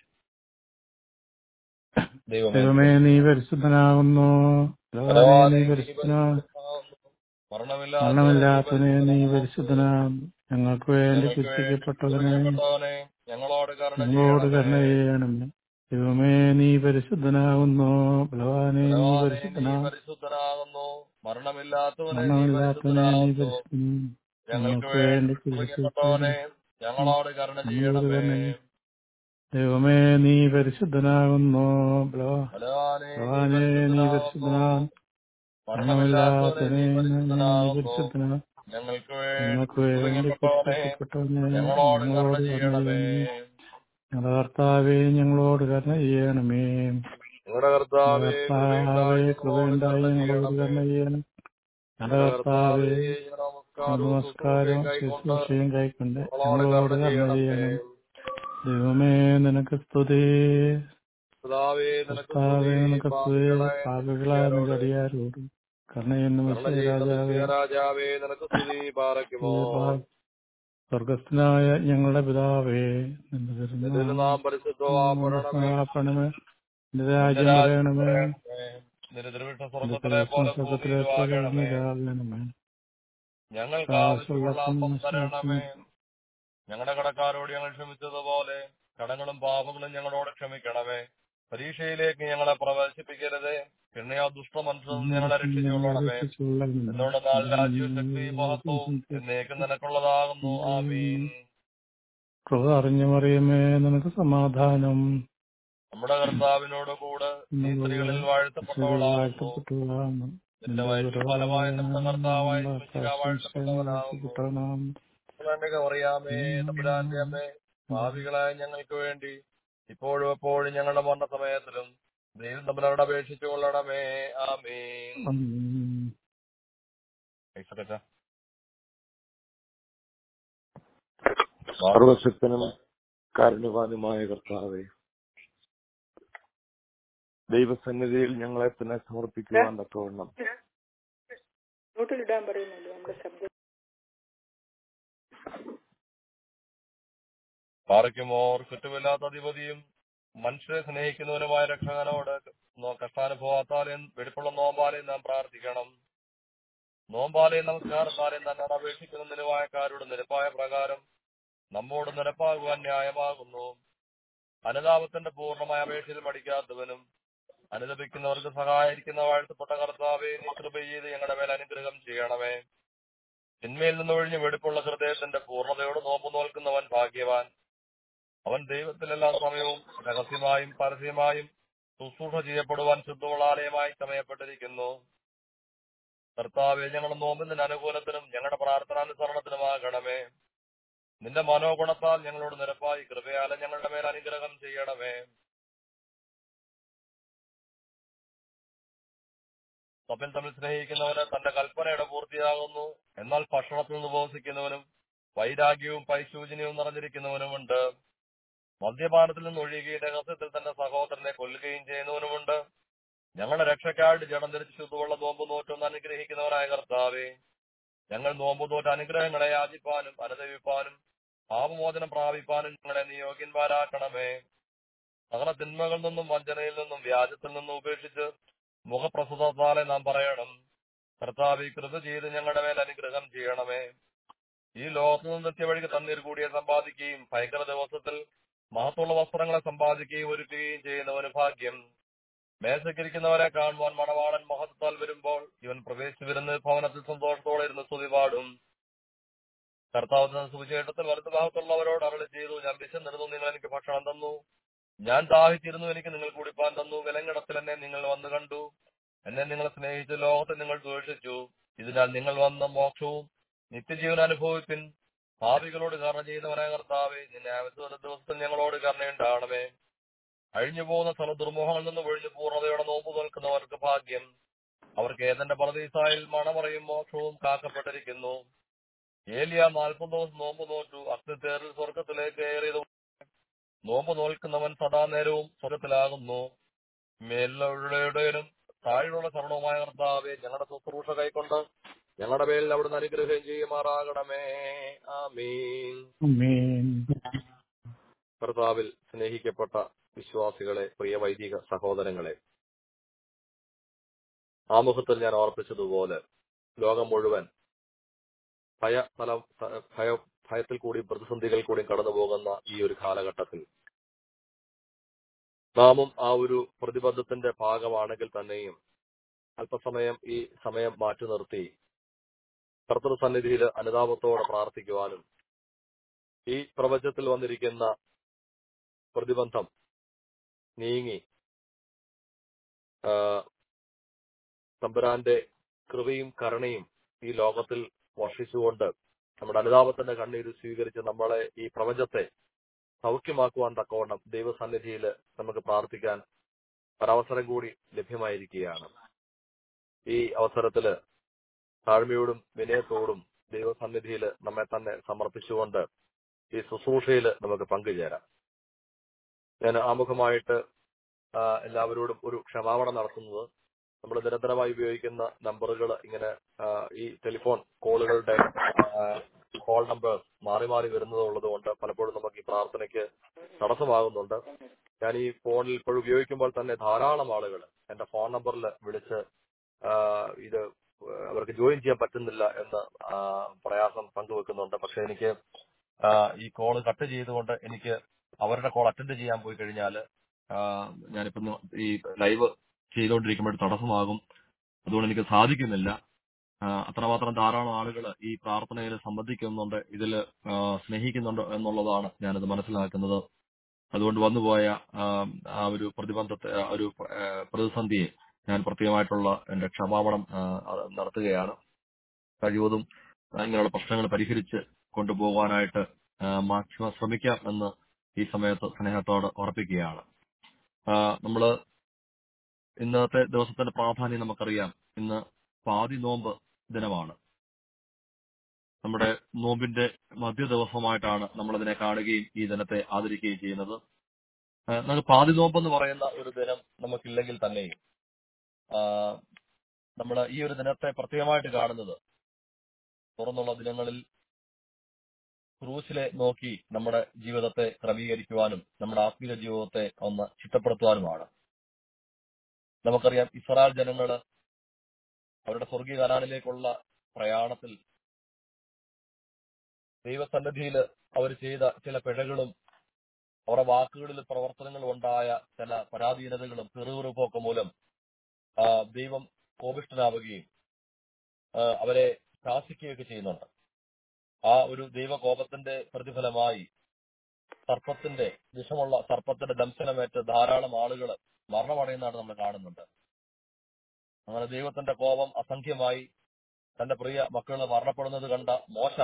ദൈവമേ ദൈവമേ നീ പരിശുദ്ധനാകുന്നു ഭഗവാനേ, ബലവാനേ, നീ നീ പരിശുദ്ധനാകുന്നു പരിശുദ്ധനാകുന്നു. മരണമില്ലാത്തവനേ, മരണമില്ലാത്തവനെ നീ നീ പരിശുദ്ധനാകുന്നു ഞങ്ങൾക്ക് വേണ്ടി ഞങ്ങൾക്ക് വേണ്ടി ശിക്ഷിക്കപ്പെട്ടവനെ കുരിശിക്കപ്പെട്ടവനെ, ഞങ്ങളോട് കരുണ ഞങ്ങളോട് കരുണ ചെയ്യണമേ ചെയ്യണമേ ദൈവമേ നീ പരിശുദ്ധനാകുന്നു ബലവാനെ നീ ബലവാനേ, നീ പരിശുദ്ധനാകുന്നു പരിശുദ്ധനാകുന്നു മരണമില്ലാത്തവനെ നീ മരണമില്ലാത്തവനെ നീ പരിശുദ്ധനാകുന്നു പരിശുദ്ധൻ ഞങ്ങൾക്ക് ഞങ്ങൾക്ക് വേണ്ടി വേണ്ടി കുരിശിക്കപ്പെട്ടവനെ ഞങ്ങളോട് കരുണ ഞങ്ങളോട് ചെയ്യണമേ കരുണ ചെയ്യണമേ. ദൈവമേ നീ പരിശുദ്ധനാകുന്നു ബലവാ- ബലവാനേ, നീ ബലവാനെ നീ പരിശുദ്ധനാകുന്നു പരിശുദ്ധനാകുന്നു മരണമില്ലാത്തവനെ നീ മരണമില്ലാത്തവനെ നീ പരിശുദ്ധനാകുന്നു പരിശുദ്ധനാകുന്നു ഞങ്ങൾക്ക് വേണ്ടി ഞങ്ങൾക്ക് വേണ്ടി കുരിശിക്കപ്പെട്ടവനെ കുരിശിക്കപ്പെട്ടവനെ ഞങ്ങളോട് കരുണ ഞങ്ങളോട് കരുണ ചെയ്യണമേ ചെയ്യണമേ ഞങ്ങളുടെ കർത്താവേ ഞങ്ങളോട് കരുണ ചെയ്യണമേ ഞങ്ങളുടെ കർത്താവേ കർത്താവേ കൃപയുണ്ടായി കൃപയുണ്ടായി ഞങ്ങളോട് കരുണ ചെയ്യണം ഞങ്ങളുടെ കർത്താവേ നമസ്കാരവും ശുശ്രൂഷയും കൈക്കൊണ്ട് ഞങ്ങളോട് കരുണ ചെയ്യണം ദൈവമേ നിനക്ക് സ്തുതി കർത്താവേ നിനക്ക് കർത്താവേ നിനക്ക് സ്തുതി സ്തുതി പാപികളായ നിരടിയാരോട് കരുണയെന്ന് രാജാവേ രാജാവേ നിനക്ക് സ്തുതി പാറയ്ക്കുമോ സ്വർഗസ്ഥനായ ഞങ്ങളുടെ പിതാവേ നിന്റെ നിന്റെ തിരുനാമം നാം പരിശുദ്ധമാപ്പെടണമേ ആക്കണമേ നിന്റെ രാജ്യം പറയണമേ നിന്റെ തിരുവിട്ട നിന്റെ സ്വർഗത്തിലെ പോലെ സ്വർഗത്തിലെ ഭൂമിയിലുമാകണമേ രാജണമേ ഞങ്ങൾക്ക് ആവശ്യമുള്ള അപ്പം തരണമേ ഞങ്ങളുടെ കടക്കാരോട് ഞങ്ങൾ ക്ഷമിച്ചതുപോലെ കടങ്ങളും പാപങ്ങളും ഞങ്ങളോട് ക്ഷമിക്കണമേ പരീക്ഷയിലേക്ക് ഞങ്ങളെ പ്രവേശിപ്പിക്കരുതേ പിന്നെയോ ദുഷ്ട മനുഷ്യനും ഞങ്ങളെ രക്ഷിച്ചുകൊള്ളണമേ എന്നോട് നാൾ രാജ്യവും ശക്തിയും മഹത്വവും എന്നേക്കും നിനക്കുള്ളതാകുന്നു ആമീൻ കൃപ അറിഞ്ഞു മറിയമേ നിനക്ക് സമാധാനം നമ്മുടെ കർത്താവിനോട് കൂടെ നീ സ്ത്രീകളിൽ വാഴ്ത്തപ്പെട്ടവളാകുന്നു വാഴ്ത്തപ്പെട്ടവളാണ് നിന്റെ വയറ്റിൽ ഫലമായ നമ്മുടെ കർത്താവായ മിശിഹാ വാഴ്ത്തപ്പെട്ടവനാകുന്നു ഞങ്ങൾക്ക് അറിയാമേ തമ്പുരാന്റെ അമ്മേ ഭാവികളായ ഞങ്ങൾക്ക് വേണ്ടി ഇപ്പോഴും എപ്പോഴും ഞങ്ങളുടെ മരണ സമയത്തിലും ദൈവം തമ്മിലവിടെ അപേക്ഷിച്ചു കൊള്ളണമേ ആമീൻ ഐസക്കച്ചാ. സർവശക്തനും കാരുണ്യവാനുമായ കർത്താവെ ദൈവസന്നിധിയിൽ ഞങ്ങളെ തന്നെ സമർപ്പിക്കുവാൻ തക്കവണ്ണം മ്യൂട്ടിലിടാൻ പറയുന്നുള്ളൂ നമ്മുടെ ശബ്ദം പാറയ്ക്കുമോർ കുറ്റമില്ലാത്ത അധിപതിയും മനുഷ്യരെ സ്നേഹിക്കുന്നവനുമായ രക്ഷകനോട് നോ- കഷ്ടാനുഭവത്താലെയും വെടിപ്പുള്ള നോമ്പാലെയും നാം പ്രാർത്ഥിക്കണം നോമ്പാലെയും നമസ്കാരത്താലെയും തന്നെ അപേക്ഷിക്കുന്ന നിലവായക്കാരുടെ നിരപ്പായ പ്രകാരം നമ്മോട് നിരപ്പാകുവാൻ ന്യായമാകുന്നു അനുതാപത്തിന്റെ പൂർണ്ണമായ അപേക്ഷയിൽ മടിക്കാത്തവനും അനുദപിക്കുന്നവർക്ക് സഹായിക്കുന്ന വാഴ്ത്തപ്പെട്ട കർത്താവെ നീ കൃപ ചെയ്ത് ഞങ്ങളുടെ മേൽ അനുഗ്രഹം ചെയ്യണമേ തിന്മയിൽ നിന്നൊഴിഞ്ഞ് വെടിപ്പുള്ള ഹൃദയത്തിന്റെ പൂർണ്ണതയോട് നോമ്പ് നോൽക്കുന്നവൻ ഭാഗ്യവാൻ അവൻ ദൈവത്തിൽ എല്ലാ സമയവും രഹസ്യമായും പരസ്യമായും ശുശ്രൂഷ ചെയ്യപ്പെടുവാൻ ശുദ്ധവളാലയമായി ചമയപ്പെട്ടിരിക്കുന്നു കർത്താവെ ഞങ്ങളുടെ നോമ്പിന്റെ അനുകൂലത്തിനും ഞങ്ങളുടെ പ്രാർത്ഥനാനുസരണത്തിനുമാകണമേ നിന്റെ മനോഗുണത്താൽ ഞങ്ങളോട് നിരപ്പായി കൃപയാലെ ഞങ്ങളുടെ മേൽ അനുഗ്രഹം ചെയ്യണമേ തമ്മിൽ തമ്മിൽ സ്നേഹിക്കുന്നവന് തന്റെ കൽപ്പനയുടെ പൂർത്തിയാകുന്നു എന്നാൽ ഭക്ഷണത്തിൽ നിന്ന് ഉപവസിക്കുന്നവനും വൈരാഗ്യവും പൈശൂചനയും നിറഞ്ഞിരിക്കുന്നവനുമുണ്ട് മദ്യപാനത്തിൽ നിന്ന് ഒഴിയുകയും രഹസ്യത്തിൽ തന്റെ സഹോദരനെ കൊല്ലുകയും ചെയ്യുന്നവനുമുണ്ട് ഞങ്ങളുടെ രക്ഷക്കായിട്ട് ജഡം ധരിച്ച് ശുദ്ധമുള്ള നോമ്പ് നോറ്റൊന്ന് അനുഗ്രഹിക്കുന്നവരായ കർത്താവേ ഞങ്ങൾ നോമ്പ് നോറ്റ അനുഗ്രഹങ്ങളെ യാചിപ്പാനും അനുദവിപ്പാനും പാപമോചനം പ്രാപിപ്പാനും ഞങ്ങളെ നിയോഗ്യന്മാരാക്കണമേ സകല തിന്മകളിൽ നിന്നും വഞ്ചനയിൽ നിന്നും വ്യാജത്തിൽ നിന്നും ഉപേക്ഷിച്ച് മുഖപ്രസുതത്താലെ നാം പറയണം കർത്താവെ കൃപ ചെയ്ത് ഞങ്ങളുടെ മേൽ അനുഗ്രഹം ചെയ്യണമേ ഈ ലോകത്തു നിന്ന് നിത്യവഴിക്ക് തണ്ണീർ കൂടിയ സമ്പാദിക്കുകയും ഭയങ്കര ദിവസത്തിൽ മഹത്തുള്ള വസ്ത്രങ്ങളെ സമ്പാദിക്കുകയും ഒരുക്കുകയും ചെയ്യുന്നവന് ഭാഗ്യം മേശയ്ക്കിരിക്കുന്നവരെ കാണുവാൻ മണവാളൻ മഹത്വത്താൽ വരുമ്പോൾ ഇവൻ പ്രവേശിച്ചു വരുന്ന ഭവനത്തിൽ സന്തോഷത്തോടെ ഇരുന്ന് സ്തുതി പാടും കർത്താവ് സുവിശേഷത്തിൽ വലതു ഭാഗത്തുള്ളവരോട് അരളി ചെയ്തു ഞാൻ വിശന്നിരുന്നു നിങ്ങൾ എനിക്ക് ഭക്ഷണം തന്നു ഞാൻ ദാഹിച്ചിരുന്നു എനിക്ക് നിങ്ങൾ കുടിപ്പാൻ തന്നു വിലങ്ങിടത്തിൽ എന്നെ നിങ്ങൾ വന്നു കണ്ടു എന്നെ നിങ്ങൾ സ്നേഹിച്ച് ലോകത്തെ നിങ്ങൾ ദ്വേഷിച്ചു ഇതിനാൽ നിങ്ങൾ വന്ന മോക്ഷവും നിത്യജീവൻ അനുഭവിപ്പിൻ ഭാവികളോട് കരുണ ചെയ്യുന്നവനായ കർത്താവെ നിന്നെ അവസര ദിവസത്തിൽ ഞങ്ങളോട് കരുണയുണ്ടാകണമേ അഴിഞ്ഞു പോകുന്ന സ്ഥല ദുർമോഹങ്ങളിൽ നിന്ന് ഒഴിഞ്ഞു പൂർണ്ണതയോടെ നോമ്പ് നിൽക്കുന്നവർക്ക് ഭാഗ്യം അവർക്ക് ഏതന്റെ പരദീസായിൽ മണമറയും മോക്ഷവും കാക്കപ്പെട്ടിരിക്കുന്നു ഏലിയ നാൽപ്പത് ദിവസം നോമ്പ് നോറ്റു അഗ്നിത്തേറിൽ സ്വർഗത്തിലേക്ക് കയറിയത് നോമ്പ് നോൽക്കുന്നവൻ സദാ നേരവും സ്വർഗത്തിലാകുന്നു മേലുള്ളവരുടെയും താഴെയുള്ള ശരണവുമായ കർത്താവെ ഞങ്ങളുടെ ശുശ്രൂഷ കൈക്കൊണ്ട് ഞങ്ങളുടെ പേരിൽ അവിടുന്ന് അനുഗ്രഹം ചെയ്യുമാറാകണമേ ആമീൻ ആമേൻ. കർത്താവിൽ സ്നേഹിക്കപ്പെട്ട വിശ്വാസികളെ പ്രിയ വൈദിക സഹോദരങ്ങളെ ആമുഖത്തിൽ ഞാൻ ഓർപ്പിച്ചതുപോലെ ലോകം മുഴുവൻ ഭയ തല ഭയ ഭയത്തിൽ കൂടി പ്രതിസന്ധികൾ കൂടി കടന്നു പോകുന്ന ഈ ഒരു കാലഘട്ടത്തിൽ നാമും ആ ഒരു പ്രതിബദ്ധത്തിന്റെ ഭാഗമാണെങ്കിൽ തന്നെയും അല്പസമയം ഈ സമയം മാറ്റി നിർത്തി കർത്തൃസന്നിധിയിൽ അനുതാപത്തോടെ പ്രാർത്ഥിക്കുവാനും ഈ പ്രപഞ്ചത്തിൽ വന്നിരിക്കുന്ന പ്രതിബന്ധം നീങ്ങി ആ, തമ്പുരാന്റെ കൃപയും കരുണയും ഈ ലോകത്തിൽ വർഷിച്ചുകൊണ്ട് നമ്മുടെ അനുതാപത്തിന്റെ കണ്ണീര് സ്വീകരിച്ച് നമ്മളെ ഈ പ്രപഞ്ചത്തെ സൗഖ്യമാക്കുവാൻ തക്കവണ്ണം ദൈവസന്നിധിയിൽ നമുക്ക് പ്രാർത്ഥിക്കാൻ ഒരവസരം കൂടി ലഭ്യമായിരിക്കുകയാണ് ഈ അവസരത്തില് താഴ്മയോടും വിനയത്തോടും ദൈവസന്നിധിയിൽ നമ്മെ തന്നെ സമർപ്പിച്ചുകൊണ്ട് ഈ ശുശ്രൂഷയിൽ നമുക്ക് പങ്കുചേരാം ഞാൻ ആമുഖമായിട്ട് ആ, എല്ലാവരോടും ഒരു ക്ഷമാപണം നടത്തുന്നത് നമ്മൾ നിരന്തരമായി ഉപയോഗിക്കുന്ന നമ്പറുകൾ ഇങ്ങനെ ആ, ഈ ടെലിഫോൺ കോളുകളുടെ കോൾ നമ്പർ മാറി മാറി വരുന്നത് ഉള്ളതുകൊണ്ട് പലപ്പോഴും നമുക്ക് ഈ പ്രാർത്ഥനയ്ക്ക് തടസ്സമാകുന്നുണ്ട് ഞാൻ ഈ ഫോണിൽ ഇപ്പോൾ ഉപയോഗിക്കുമ്പോൾ തന്നെ ധാരാളം ആളുകൾ എന്റെ ഫോൺ നമ്പറിൽ വിളിച്ച് ആ, ഇത് അവർക്ക് ജോയിൻ ചെയ്യാൻ പറ്റുന്നില്ല എന്ന് ആ, പ്രയാസം പങ്കുവെക്കുന്നുണ്ട് പക്ഷെ എനിക്ക് ആ, ഈ കോള് കട്ട് ചെയ്തുകൊണ്ട് എനിക്ക് അവരുടെ കോൾ അറ്റൻഡ് ചെയ്യാൻ പോയി കഴിഞ്ഞാൽ ആ, ഞാനിപ്പോ ഇന്ന് ഈ ലൈവ് ചെയ്തുകൊണ്ടിരിക്കുമ്പോൾ തടസ്സമാകും അതുകൊണ്ട് എനിക്ക് സാധിക്കുന്നില്ല ആ, അത്രമാത്രം ധാരാളം ആളുകൾ ഈ പ്രാർത്ഥനയിൽ സംബന്ധിക്കുന്നുണ്ട് ഇതിൽ സ്നേഹിക്കുന്നുണ്ട് എന്നുള്ളതാണ് ഞാനത് മനസ്സിലാക്കുന്നത് അതുകൊണ്ട് വന്നുപോയ ആ, ആ ഒരു പ്രതിബന്ധത്തെ ആ ഒരു ആ, പ്രതിസന്ധിയെ ഞാൻ പ്രത്യേകമായിട്ടുള്ള എന്റെ ക്ഷമാപണം ആ, അത് നടത്തുകയാണ് കഴിവതും ഇങ്ങനെയുള്ള പ്രശ്നങ്ങൾ പരിഹരിച്ച് കൊണ്ടുപോകാനായിട്ട് മാക്സിമം ശ്രമിക്കാം എന്ന് ഈ സമയത്ത് സ്നേഹത്തോട് ഉറപ്പിക്കുകയാണ് നമ്മൾ ഇന്നത്തെ ദിവസത്തിന്റെ പ്രാധാന്യം നമുക്കറിയാം ഇന്ന് പാതി നോമ്പ് ദിനമാണ് നമ്മുടെ നോമ്പിന്റെ മധ്യ ദിവസമായിട്ടാണ് നമ്മൾ ഇതിനെ കാണുകയും ഈ ദിനത്തെ ആദരിക്കുകയും ചെയ്യുന്നത് ആ, നമുക്ക് പാതി നോമ്പ് എന്ന് പറയുന്ന ഒരു ദിനം നമുക്കില്ലെങ്കിൽ തന്നെയും നമ്മൾ ഈ ഒരു ദിനത്തെ പ്രത്യേകമായിട്ട് കാണുന്നത് തുറന്നുള്ള ദിനങ്ങളിൽ ക്രൂശിലെ നോക്കി നമ്മുടെ ജീവിതത്തെ ക്രമീകരിക്കുവാനും നമ്മുടെ ആത്മീയ ജീവിതത്തെ ഒന്ന് ചിട്ടപ്പെടുത്തുവാനുമാണ് നമുക്കറിയാം ഇസ്രായേൽ ജനങ്ങള് അവരുടെ സ്വർഗീയ കനാലിലേക്കുള്ള പ്രയാണത്തിൽ ദൈവസന്നിധിയിൽ അവർ ചെയ്ത ചില പിഴകളും അവരുടെ വാക്കുകളിൽ പ്രവർത്തനങ്ങളും ഉണ്ടായ ചില പരാധീനതകളും പിറുപിറുപ്പൊക്കെ മൂലം ആ, ദൈവം കോപിഷ്ഠനാവുകയും ആ, അവരെ ശാസിക്കുകയൊക്കെ ചെയ്യുന്നുണ്ട് ആ ഒരു ദൈവകോപത്തിന്റെ പ്രതിഫലമായി സർപ്പത്തിന്റെ വിഷമുള്ള സർപ്പത്തിന്റെ ദംശനമേറ്റ് ധാരാളം ആളുകൾ മരണമടയുന്നതാണ് നമ്മൾ കാണുന്നുണ്ട് അങ്ങനെ ദൈവത്തിന്റെ കോപം അസംഖ്യമായി തന്റെ പ്രിയ മക്കൾ മരണപ്പെടുന്നത് കണ്ട മോശ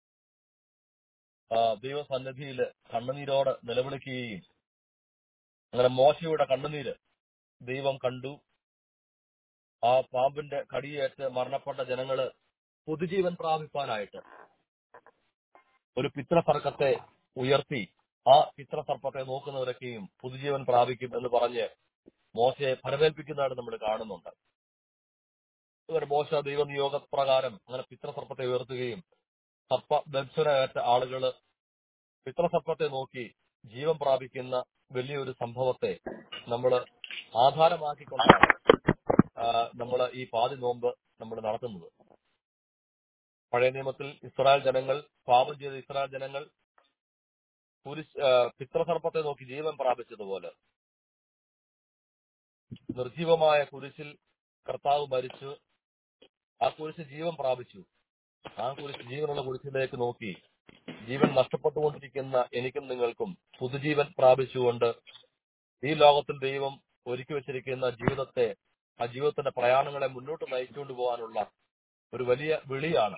ആ, ദൈവസന്നിധിയിൽ കണ്ണുനീരോട് നിലവിളിക്കുകയും അങ്ങനെ മോശയുടെ കണ്ണുനീര് ദൈവം കണ്ടു ആ പാമ്പിന്റെ കടിയേറ്റ് മരണപ്പെട്ട ജനങ്ങള് പുതുജീവൻ പ്രാപിപ്പാനായിട്ട് ഒരു പിത്രസർക്കത്തെ ഉയർത്തി ആ പിത്രസർപ്പത്തെ നോക്കുന്നവരൊക്കെയും പുതുജീവൻ പ്രാപിക്കും എന്ന് പറഞ്ഞ് മോശയെ ഫലമേൽപ്പിക്കുന്നതായിട്ട് നമ്മൾ കാണുന്നുണ്ട് ഇവർ മോശ ദൈവനിയോഗപ്രകാരം അങ്ങനെ പിത്രസർപ്പത്തെ ഉയർത്തുകയും സർപ്പ ദംശനമേറ്റ ആളുകള് പിത്രസർപ്പത്തെ നോക്കി ജീവൻ പ്രാപിക്കുന്ന വലിയൊരു സംഭവത്തെ നമ്മൾ ആധാരമാക്കിക്കൊണ്ടാണ് നമ്മൾ ഈ പാതി നോമ്പ് നമ്മൾ നടത്തുന്നത് പഴയ നിയമത്തിൽ ഇസ്രായേൽ ജനങ്ങൾ പാപം ചെയ്ത ഇസ്രായേൽ ജനങ്ങൾ കുരിശ് ആ, പിത്രസർപ്പത്തെ നോക്കി ജീവൻ പ്രാപിച്ചതുപോലെ നിർജീവമായ കുരിശിൽ കർത്താവ് മരിച്ചു ആ കുരിശ് ജീവൻ പ്രാപിച്ചു ആ കുരിശ് ജീവനുള്ള കുരിശിലേക്ക് നോക്കി ജീവൻ നഷ്ടപ്പെട്ടുകൊണ്ടിരിക്കുന്ന എനിക്കും നിങ്ങൾക്കും പുതുജീവൻ പ്രാപിച്ചുകൊണ്ട് ഈ ലോകത്തിൽ ദൈവം ഒരുക്കി വെച്ചിരിക്കുന്ന ജീവിതത്തെ ആ ജീവിതത്തിന്റെ പ്രയാണങ്ങളെ മുന്നോട്ട് നയിച്ചുകൊണ്ട് പോകാനുള്ള ഒരു വലിയ വിളിയാണ്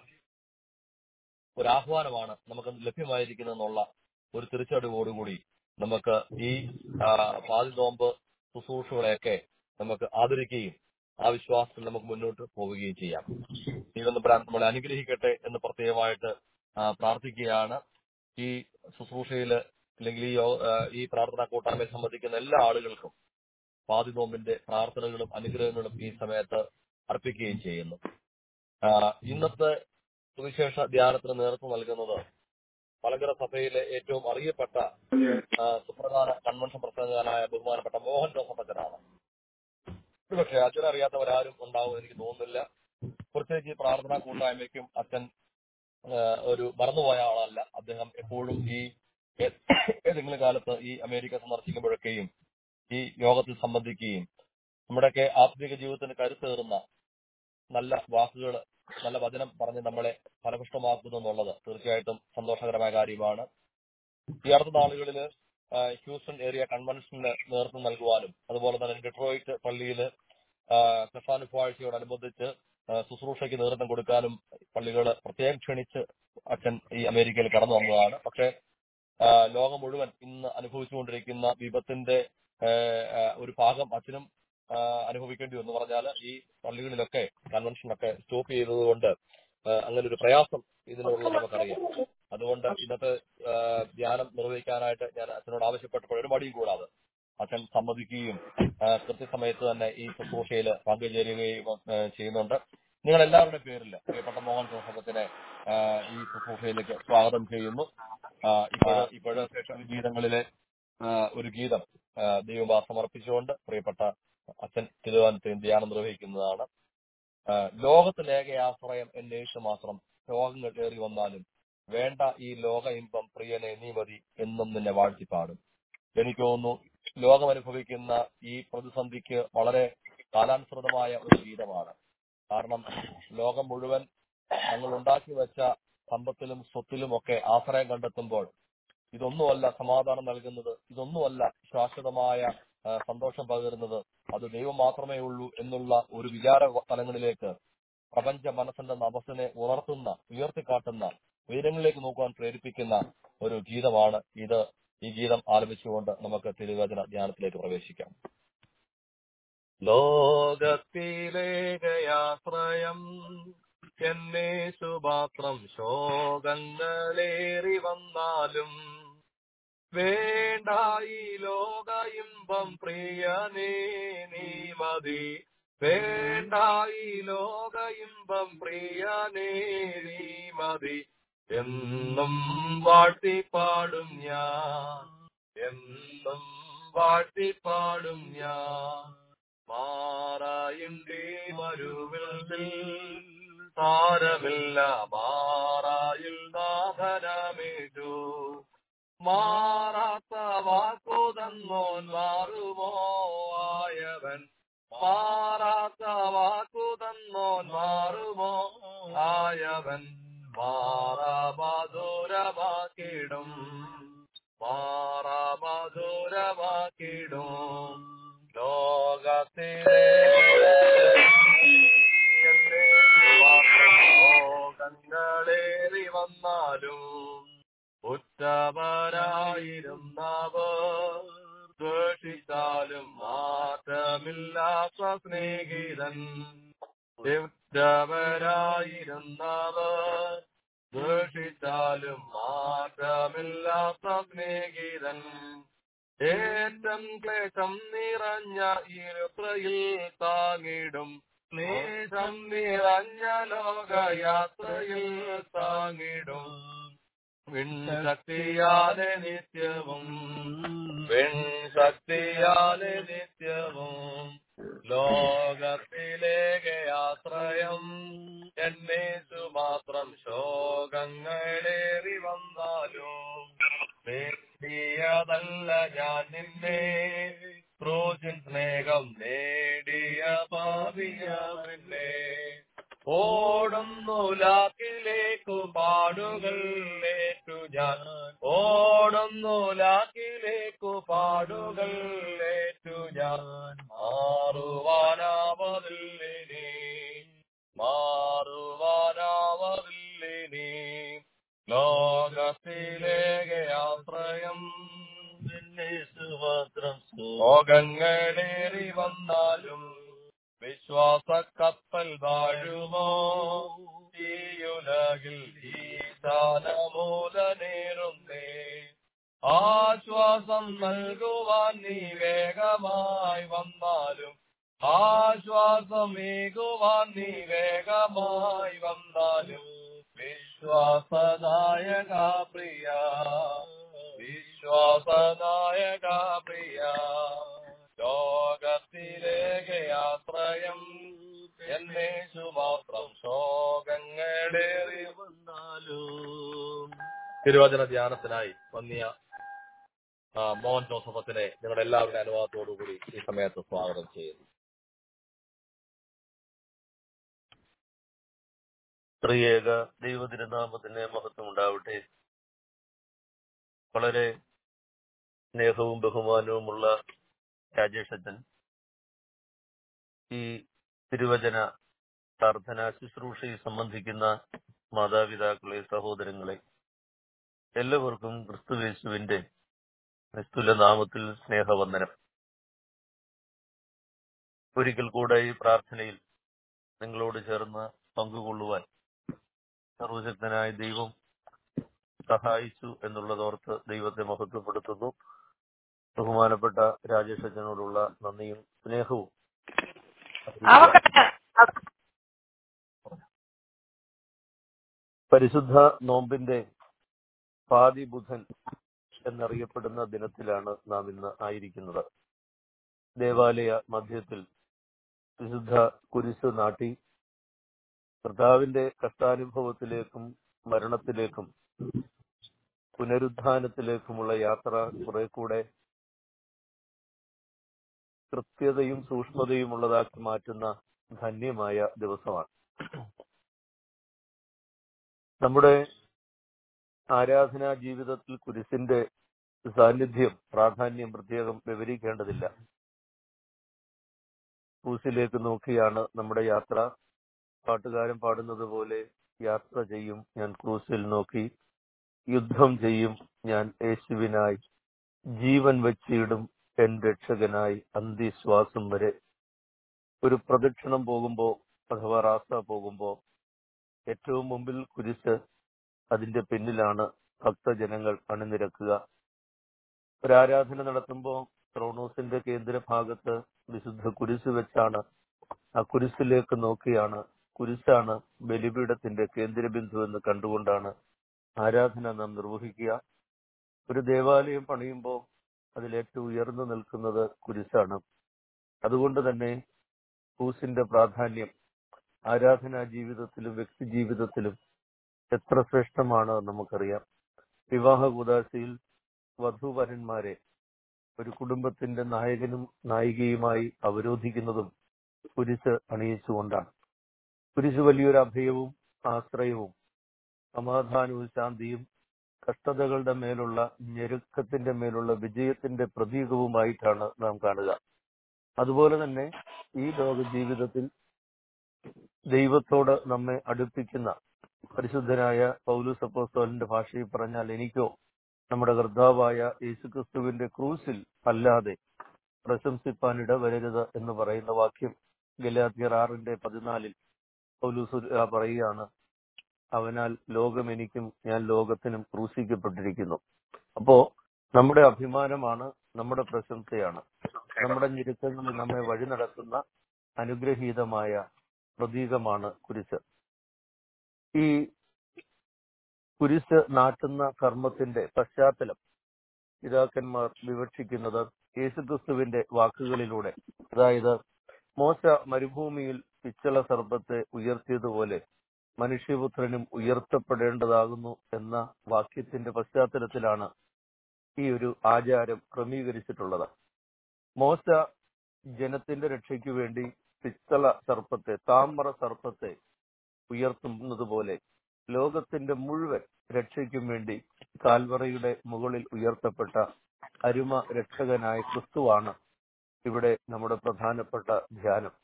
ഒരു ആഹ്വാനമാണ് നമുക്ക് ലഭ്യമായിരിക്കുന്നതെന്നുള്ള ഒരു തിരിച്ചറിവോടുകൂടി നമുക്ക് ഈ ആ, പാതി നോമ്പ് ശുശ്രൂഷകളെയൊക്കെ നമുക്ക് ആദരിക്കുകയും ആ വിശ്വാസത്തിൽ നമുക്ക് മുന്നോട്ട് പോവുകയും ചെയ്യാം ദൈവം തമ്പുരാൻ നമ്മളെ അനുഗ്രഹിക്കട്ടെ എന്ന് പ്രത്യേകമായിട്ട് ആ, പ്രാർത്ഥിക്കുകയാണ് ഈ ശുശ്രൂഷയില് അല്ലെങ്കിൽ ഈ യോ- ആ, ഈ പ്രാർത്ഥനാ കൂട്ടായ്മയിൽ സംബന്ധിക്കുന്ന എല്ലാ ആളുകൾക്കും പാതി നോമ്പിന്റെ പ്രാർത്ഥനകളും അനുഗ്രഹങ്ങളും ഈ സമയത്ത് അർപ്പിക്കുകയും ചെയ്യുന്നു ആ, ഇന്നത്തെ സുവിശേഷ ധ്യാനത്തിന് നേതൃത്വം നൽകുന്നത് മലങ്കര സഭയിലെ ഏറ്റവും അറിയപ്പെട്ട ആ, സുപ്രധാന കൺവെൻഷൻ പ്രസംഗകനായ ബഹുമാനപ്പെട്ട മോഹൻ ജോസഫ് അച്ഛനാണ് പക്ഷേ അച്ഛൻ അറിയാത്തവരാരും ഉണ്ടാവും എനിക്ക് തോന്നുന്നില്ല പ്രത്യേകിച്ച് ഈ പ്രാർത്ഥനാ കൂട്ടായ്മയ്ക്കും അച്ഛൻ ആ, ഒരു മറന്നുപോയ ആളല്ല അദ്ദേഹം എപ്പോഴും ഈ ഏ- ഏതെങ്കിലും കാലത്ത് ഈ അമേരിക്ക സന്ദർശിക്കുമ്പോഴൊക്കെയും ഈ യോഗത്തിൽ സംബന്ധിക്കുകയും നമ്മുടെയൊക്കെ ആത്മീക ജീവിതത്തിന് കരുത്തേറുന്ന നല്ല വാക്കുകൾ നല്ല വചനം പറഞ്ഞ് നമ്മളെ ഫലപുഷ്ടമാക്കുന്നു എന്നുള്ളത് തീർച്ചയായിട്ടും സന്തോഷകരമായ കാര്യമാണ് ഈ അടുത്ത നാളുകളിൽ ഹ്യൂസ്റ്റൺ ഏരിയ കൺവെൻഷന് നേതൃത്വം നൽകുവാനും അതുപോലെ തന്നെ ഡെട്രോയിറ്റ് പള്ളിയിൽ കൃഷ്ണാനുഭവാഴ്ചയോടനുബന്ധിച്ച് ആ, ശുശ്രൂഷയ്ക്ക് നേതൃത്വം കൊടുക്കാനും പള്ളികൾ പ്രത്യേകം ക്ഷണിച്ച് അച്ഛൻ ഈ അമേരിക്കയിൽ കടന്നു വന്നതാണ് പക്ഷേ ആ, ലോകം മുഴുവൻ ഇന്ന് അനുഭവിച്ചുകൊണ്ടിരിക്കുന്ന വിപത്തിന്റെ ആ, ആ, ഒരു ഭാഗം അച്ഛനും ആ, അനുഭവിക്കേണ്ടി വന്നു പറഞ്ഞാൽ ഈ പള്ളികളിലൊക്കെ കൺവെൻഷനൊക്കെ സ്റ്റോപ്പ് ചെയ്തതുകൊണ്ട് ആ, അങ്ങനെ ഒരു പ്രയാസം ഇതിനുള്ളത് നമുക്കറിയാം അതുകൊണ്ട് ഇന്നത്തെ ആ, ധ്യാനം നിർവഹിക്കാനായിട്ട് ഞാൻ അച്ഛനോട് ആവശ്യപ്പെട്ടപ്പോൾ ഒരു മടിയും കൂടാതെ അച്ഛൻ സമ്മതിക്കുകയും ആ, കൃത്യസമയത്ത് തന്നെ ഈ ശുശ്രൂഷയിൽ പങ്കുചേരുകയും ആ, ചെയ്യുന്നുണ്ട് നിങ്ങൾ എല്ലാവരുടെയും പേരിൽ പ്രിയപ്പെട്ട മോഹൻ ജോസഫത്തിനെ ആ, ഈ ശുശ്രൂഷയിലേക്ക് സ്വാഗതം ചെയ്യുന്നു ഇപ്പോഴ് ഇപ്പോഴ് ഗീതങ്ങളിലെ ആ, ഒരു ഗീതം ആ, ദൈവമാ സമർപ്പിച്ചുകൊണ്ട് പ്രിയപ്പെട്ട അച്ഛൻ തിരുവനന്തപുരം ധ്യാനം നിർവഹിക്കുന്നതാണ് ആ, ലോകത്തിലേക ആശ്രയം എന്നേഷു മാത്രം രോഗങ്ങൾ ഏറി വന്നാലും വേണ്ട ഈ ലോക ഇമ്പം പ്രിയനെ നീ മതി എന്നും നിന്നെ വാഴ്ത്തിപ്പാടും എനിക്ക് തോന്നുന്നു ലോകം അനുഭവിക്കുന്ന ഈ പ്രതിസന്ധിക്ക് വളരെ കാലാനുസൃതമായ ഒരു ഗീതമാണ് കാരണം ലോകം മുഴുവൻ ഞങ്ങൾ ഉണ്ടാക്കി വെച്ച സമ്പത്തിലും സ്വത്തിലും ഒക്കെ ആശ്രയം കണ്ടെത്തുമ്പോൾ ഇതൊന്നുമല്ല സമാധാനം നൽകുന്നത് ഇതൊന്നുമല്ല ശാശ്വതമായ ആ, സന്തോഷം പകരുന്നത് അത് ദൈവം മാത്രമേ ഉള്ളൂ എന്നുള്ള ഒരു വിചാര തലങ്ങളിലേക്ക് പ്രപഞ്ച മനസ്സിന്റെ നമസ്സിനെ ഉണർത്തുന്ന ഉയർത്തിക്കാട്ടുന്ന ഉയരങ്ങളിലേക്ക് നോക്കുവാൻ പ്രേരിപ്പിക്കുന്ന ഒരു ഗീതമാണ് ഇത് ഈ ഗീതം ആലപിച്ചുകൊണ്ട് നമുക്ക് തിരുവചന ധ്യാനത്തിലേക്ക് പ്രവേശിക്കാം ലോകത്തിലേകയാശ്രയം എന്നെ സുപാത്രം ശോകങ്ങളേറി വന്നാലും വേണ്ടായി ലോക ഇമ്പം പ്രിയനേ നീ മതി വേണ്ടായി ലോക ഇമ്പം പ്രിയനേ നീ മതി എന്നും വാഴ്ത്തിപ്പാടും ഞാൻ എന്നും വാഴ്ത്തിപ്പാടും ഞാൻ മാറായുണ്ടേ മരുവിൽ താരമില്ല മാറായിൽ നാഥനമേറ്റു മാറാത്ത വാക്കു തന്നോൻ മാറുമോ ആയവൻ മാറാത്ത വാക്കു തന്നോൻ മാറുമോ ആയവൻ മാറാ മധുരമാക്കിടും മാറാ മധുരമാക്കിടും ലോകത്തിലെ ലോകങ്ങളേറി വന്നാലും ഉറ്റവരായിരുന്നവർ ദ്വേഷിച്ചാലും മാറ്റമില്ലാത്ത സ്നേഹിതൻ ഉറ്റവരായിരുന്നവർ ദ്വേഷിച്ചാലും മാറ്റമില്ലാത്ത സ്നേഹിതൻ ഏറ്റം ക്ലേശം നിറഞ്ഞ ഇരുത്രയിൽ താങ്ങിടും ക്ലേശം നിറഞ്ഞ ലോകയാത്രയിൽ താങ്ങിടും വിൺശക്തിയാലെ നിത്യവും വിൺശക്തിയാലെ നിത്യവും ലോകത്തിലേക്ക് ആശ്രയം എന്നെ സുമാത്രം ശോകങ്ങളേറി വന്നാലും നേടിയതല്ല ഞാൻ നിന്നെ ക്രൂശിൻ സ്നേഹം നേടിയ പാപിയ നിന്നെ ഓടുന്നു ലാക്കിലേക്കു പാടുകൾ ഏറ്റു ഞാൻ ഓടുന്നു ലാക്കിലേക്കു പാടുകൾ ഏറ്റു ഞാൻ മാറുവാനാവതില്ലിനി മാറുവാനാവതില്ലിനി ലോകത്തിലേക്ക് ആശ്രയം മാത്രം ലോകങ്ങളേറി വന്നാലും വിശ്വാസ കപ്പൽ വാഴുമോ ഈയുലകിൽ ഈ ദാനമൂലനേറുന്നേ ആശ്വാസം നൽകുവാൻ നീ വേഗമായി വന്നാലും ആശ്വാസമേകുവാൻ നീ വേഗമായി വന്നാലും വിശ്വാസനായക പ്രിയ വിശ്വാസനായക പ്രിയ ലോകത്തിലേക്ക് ആശ്രയം എന്നെ സുമാത്രം ശോകങ്ങളേറി വന്നാലും തിരുവചന ധ്യാനത്തിനായി വന്നിയ ആ, മോഹൻ ജോസഫത്തിനെ നിങ്ങളുടെ എല്ലാവരുടെ അനുവാദത്തോടുകൂടി ഈ സമയത്ത് സ്വാഗതം ചെയ്യുന്നു ത്രിയേക ദൈവതിരുനാമത്തിന് മഹത്വം ഉണ്ടാവട്ടെ വളരെ സ്നേഹവും ബഹുമാനവുമുള്ള രാജേഷ് അച്ഛൻ ഈ തിരുവചന പ്രാർത്ഥന ശുശ്രൂഷയിൽ സംബന്ധിക്കുന്ന മാതാപിതാക്കളെ സഹോദരങ്ങളെ എല്ലാവർക്കും ക്രിസ്തുവേശുവിന്റെ നിസ്തുല നാമത്തിൽ സ്നേഹവന്ദനം ഒരിക്കൽ കൂടെ ഈ പ്രാർത്ഥനയിൽ നിങ്ങളോട് ചേർന്ന് പങ്കുകൊള്ളുവാൻ സർവശക്തനായ ദൈവം സഹായിച്ചു എന്നുള്ളതോർത്ത് ദൈവത്തെ മഹത്വപ്പെടുത്തുന്നു ബഹുമാനപ്പെട്ട രാജേഷ് അച്ഛനോടുള്ള നന്ദിയും സ്നേഹവും പരിശുദ്ധ നോമ്പിന്റെ പാതി ബുധൻ എന്നറിയപ്പെടുന്ന ദിനത്തിലാണ് നാം ഇന്ന് ആയിരിക്കുന്നത് ദേവാലയ മധ്യത്തിൽ വിശുദ്ധ കുരിശ് നാട്ടി കർത്താവിന്റെ കഷ്ടാനുഭവത്തിലേക്കും മരണത്തിലേക്കും പുനരുദ്ധാനത്തിലേക്കുമുള്ള യാത്ര കുറെ കൂടെ കൃത്യതയും സൂക്ഷ്മതയും ഉള്ളതാക്കി മാറ്റുന്ന ധന്യമായ ദിവസമാണ് നമ്മുടെ ആരാധനാ ജീവിതത്തിൽ കുരിശിന്റെ സാന്നിധ്യം പ്രാധാന്യം പ്രത്യേകം വിവരിക്കേണ്ടതില്ല ക്രൂസിലേക്ക് നോക്കിയാണ് നമ്മുടെ യാത്ര പാട്ടുകാരൻ പാടുന്നത് പോലെ യാത്ര ചെയ്യും ഞാൻ ക്രൂസിൽ നോക്കി യുദ്ധം ചെയ്യും ഞാൻ യേശുവിനായി ജീവൻ വെച്ചിടും എൻ രക്ഷകനായി അന്തിശ്വാസം വരെ ഒരു പ്രദക്ഷിണം പോകുമ്പോ അഥവാ റാസ പോകുമ്പോ ഏറ്റവും മുമ്പിൽ കുരിശ് അതിന്റെ പിന്നിലാണ് ഭക്തജനങ്ങൾ അണിനിരക്കുക ഒരു ആരാധന നടത്തുമ്പോൾ ത്രോണോസിന്റെ കേന്ദ്ര ഭാഗത്ത് വിശുദ്ധ കുരിശ് വെച്ചാണ് ആ കുരിശിലേക്ക് നോക്കിയാണ് കുരിശാണ് ബലിപീഠത്തിന്റെ കേന്ദ്രബിന്ദു എന്ന് കണ്ടുകൊണ്ടാണ് ആരാധന നാം നിർവഹിക്കുക ഒരു ദേവാലയം പണിയുമ്പോൾ അതിലേറ്റവും ഉയർന്നു നിൽക്കുന്നത് കുരിശാണ് അതുകൊണ്ട് തന്നെ ക്രൂസിന്റെ പ്രാധാന്യം ആരാധനാ ജീവിതത്തിലും വ്യക്തി ജീവിതത്തിലും എത്ര ശ്രേഷ്ഠമാണ് നമുക്കറിയാം വിവാഹ കൂതാശയിൽ വധുവരന്മാരെ ഒരു കുടുംബത്തിന്റെ നായകനും നായികയുമായി അവരോധിക്കുന്നതും കുരിശ് അണിയിച്ചുകൊണ്ടാണ് കുരിശ് വലിയൊരു അഭയവും ആശ്രയവും സമാധാനവും ശാന്തിയും കഷ്ടതകളുടെ മേലുള്ള ഞെരുക്കത്തിന്റെ മേലുള്ള വിജയത്തിന്റെ പ്രതീകവുമായിട്ടാണ് നാം കാണുക അതുപോലെ തന്നെ ഈ ലോക ജീവിതത്തിൽ ദൈവത്തോട് നമ്മെ അടുപ്പിക്കുന്ന പരിശുദ്ധനായ പൗലൂസ് അപ്പോസ്തോലിന്റെ ഭാഷയിൽ പറഞ്ഞാൽ എനിക്കോ നമ്മുടെ കർത്താവായ യേശുക്രിസ്തുവിന്റെ ക്രൂസിൽ അല്ലാതെ പ്രശംസിപ്പാൻ ഇടവരരുത് എന്ന് പറയുന്ന വാക്യം ഗലാത്തിയർ ആറിന്റെ പതിനാലിൽ പൗലൂസ് ആ പറയുകയാണ് അവനാൽ ലോകം എനിക്കും ഞാൻ ലോകത്തിനും ക്രൂശിക്കപ്പെട്ടിരിക്കുന്നു അപ്പോ നമ്മുടെ അഭിമാനമാണ് നമ്മുടെ പ്രശംസയാണ് നമ്മുടെ ഞെരുക്കങ്ങളിൽ നമ്മെ വഴി നടത്തുന്ന അനുഗ്രഹീതമായ പ്രതീകമാണ് കുരിശ് ഈ കുരിശ് നാട്ടുന്ന കർമ്മത്തിന്റെ പശ്ചാത്തലം പിതാക്കന്മാർ വിവക്ഷിക്കുന്നത് യേശുക്രിസ്തുവിന്റെ വാക്കുകളിലൂടെ അതായത് മോശ മരുഭൂമിയിൽ പിച്ചള സർപ്പത്തെ ഉയർത്തിയതുപോലെ മനുഷ്യപുത്രനും ഉയർത്തപ്പെടേണ്ടതാകുന്നു എന്ന വാക്യത്തിന്റെ പശ്ചാത്തലത്തിലാണ് ഈ ഒരു ആചാരം ക്രമീകരിച്ചിട്ടുള്ളത് മോശ ജനത്തിന്റെ രക്ഷയ്ക്ക് വേണ്ടി പിച്ചള സർപ്പത്തെ താമര സർപ്പത്തെ ഉയർത്തുന്നത് പോലെ ലോകത്തിന്റെ മുഴുവൻ രക്ഷയ്ക്കും വേണ്ടി കാൽവറയുടെ മുകളിൽ ഉയർത്തപ്പെട്ട അരുമ രക്ഷകനായ ക്രിസ്തുവാണ് ഇവിടെ നമ്മുടെ പ്രധാനപ്പെട്ട ധ്യാനം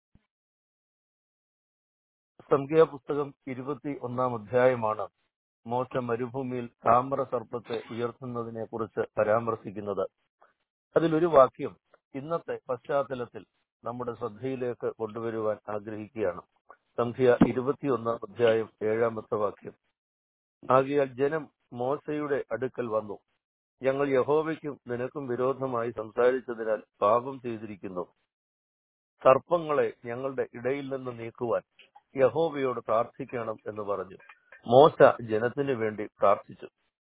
സംഖ്യാപുസ്തകം ഇരുപത്തി ഒന്നാം അധ്യായമാണ് മോശ മരുഭൂമിയിൽ താമര സർപ്പത്തെ ഉയർത്തുന്നതിനെ കുറിച്ച് പരാമർശിക്കുന്നത് അതിലൊരു വാക്യം ഇന്നത്തെ പശ്ചാത്തലത്തിൽ നമ്മുടെ ശ്രദ്ധയിലേക്ക് കൊണ്ടുവരുവാൻ ആഗ്രഹിക്കുകയാണ് സംഖ്യ ഇരുപത്തിയൊന്നാം അധ്യായം ഏഴാമത്തെ വാക്യം ആകിയാൽ ജനം മോശയുടെ അടുക്കൽ വന്നു ഞങ്ങൾ യഹോവയ്ക്കും നിനക്കും വിരോധമായി സംസാരിച്ചതിനാൽ പാപം ചെയ്തിരിക്കുന്നു സർപ്പങ്ങളെ ഞങ്ങളുടെ ഇടയിൽ നിന്ന് നീക്കുവാൻ യഹോവയോട് പ്രാർത്ഥിക്കണം എന്ന് പറഞ്ഞു മോശ ജനത്തിനു വേണ്ടി പ്രാർത്ഥിച്ചു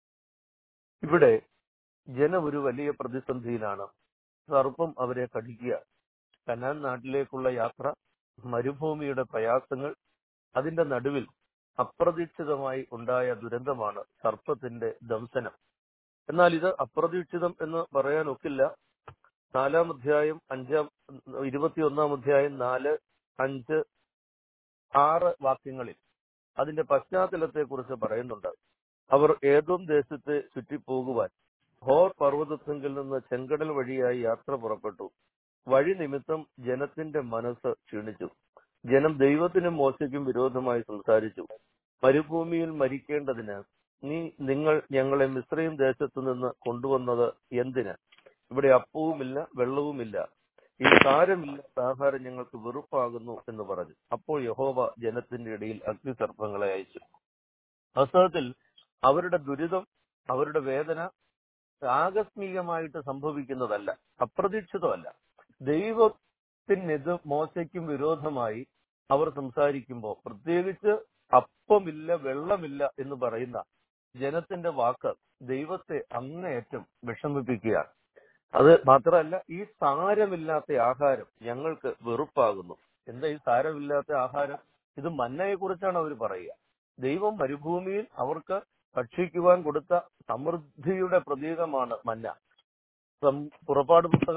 ഇവിടെ ജനം ഒരു വലിയ പ്രതിസന്ധിയിലാണ് സർപ്പം അവരെ കടിക്കുക കനാൻ നാട്ടിലേക്കുള്ള യാത്ര മരുഭൂമിയുടെ പ്രയാസങ്ങൾ അതിന്റെ നടുവിൽ അപ്രതീക്ഷിതമായി ഉണ്ടായ ദുരന്തമാണ് സർപ്പത്തിന്റെ ദംശനം എന്നാൽ ഇത് അപ്രതീക്ഷിതം എന്ന് പറയാൻ ഒക്കില്ല നാലാം അധ്യായം അഞ്ചാം ഇരുപത്തിയൊന്നാം അധ്യായം നാല് അഞ്ച് ആറ് വാക്യങ്ങളിൽ അതിന്റെ പശ്ചാത്തലത്തെ കുറിച്ച് പറയുന്നുണ്ട് അവർ ഏതോം ദേശത്തെ ചുറ്റിപ്പോകുവാൻ ഹോർ പർവ്വതത്തെങ്കിൽ നിന്ന് ചെങ്കടൽ വഴിയായി യാത്ര പുറപ്പെട്ടു വഴി നിമിത്തം ജനത്തിന്റെ മനസ്സ് ക്ഷീണിച്ചു ജനം ദൈവത്തിനും മോശയ്ക്കും വിരോധമായി സംസാരിച്ചു മരുഭൂമിയിൽ മരിക്കേണ്ടതിന് നീ നിങ്ങൾ ഞങ്ങളെ മിശ്രയും ദേശത്തു നിന്ന് കൊണ്ടുവന്നത് എന്തിന് ഇവിടെ അപ്പവുമില്ല വെള്ളവുമില്ല ഈ സാരമില്ലാത്ത ആഹാരം ഞങ്ങൾക്ക് വെറുപ്പാകുന്നു എന്ന് പറഞ്ഞു അപ്പോൾ യഹോവ ജനത്തിന്റെ ഇടയിൽ അഗ്നിസർപ്പങ്ങളെ അയച്ചു വാസ്തവത്തിൽ അവരുടെ ദുരിതം അവരുടെ വേദന ആകസ്മികമായിട്ട് സംഭവിക്കുന്നതല്ല അപ്രതീക്ഷിതമല്ല ദൈവത്തിനെത് മോശയ്ക്കും വിരോധമായി അവർ സംസാരിക്കുമ്പോൾ പ്രത്യേകിച്ച് അപ്പമില്ല വെള്ളമില്ല എന്ന് പറയുന്ന ജനത്തിന്റെ വാക്ക് ദൈവത്തെ അങ്ങേയറ്റം വിഷമിപ്പിക്കുകയാണ് അത് മാത്രമല്ല ഈ സാരമില്ലാത്ത ആഹാരം ഞങ്ങൾക്ക് വെറുപ്പാകുന്നു എന്താ ഈ സാരമില്ലാത്ത ആഹാരം ഇത് മന്നയെ കുറിച്ചാണ് അവർ പറയുക ദൈവം മരുഭൂമിയിൽ അവർക്ക് ഭക്ഷിക്കുവാൻ കൊടുത്ത സമൃദ്ധിയുടെ പ്രതീകമാണ് മന്ന പുറപ്പാട് പുസ്തകം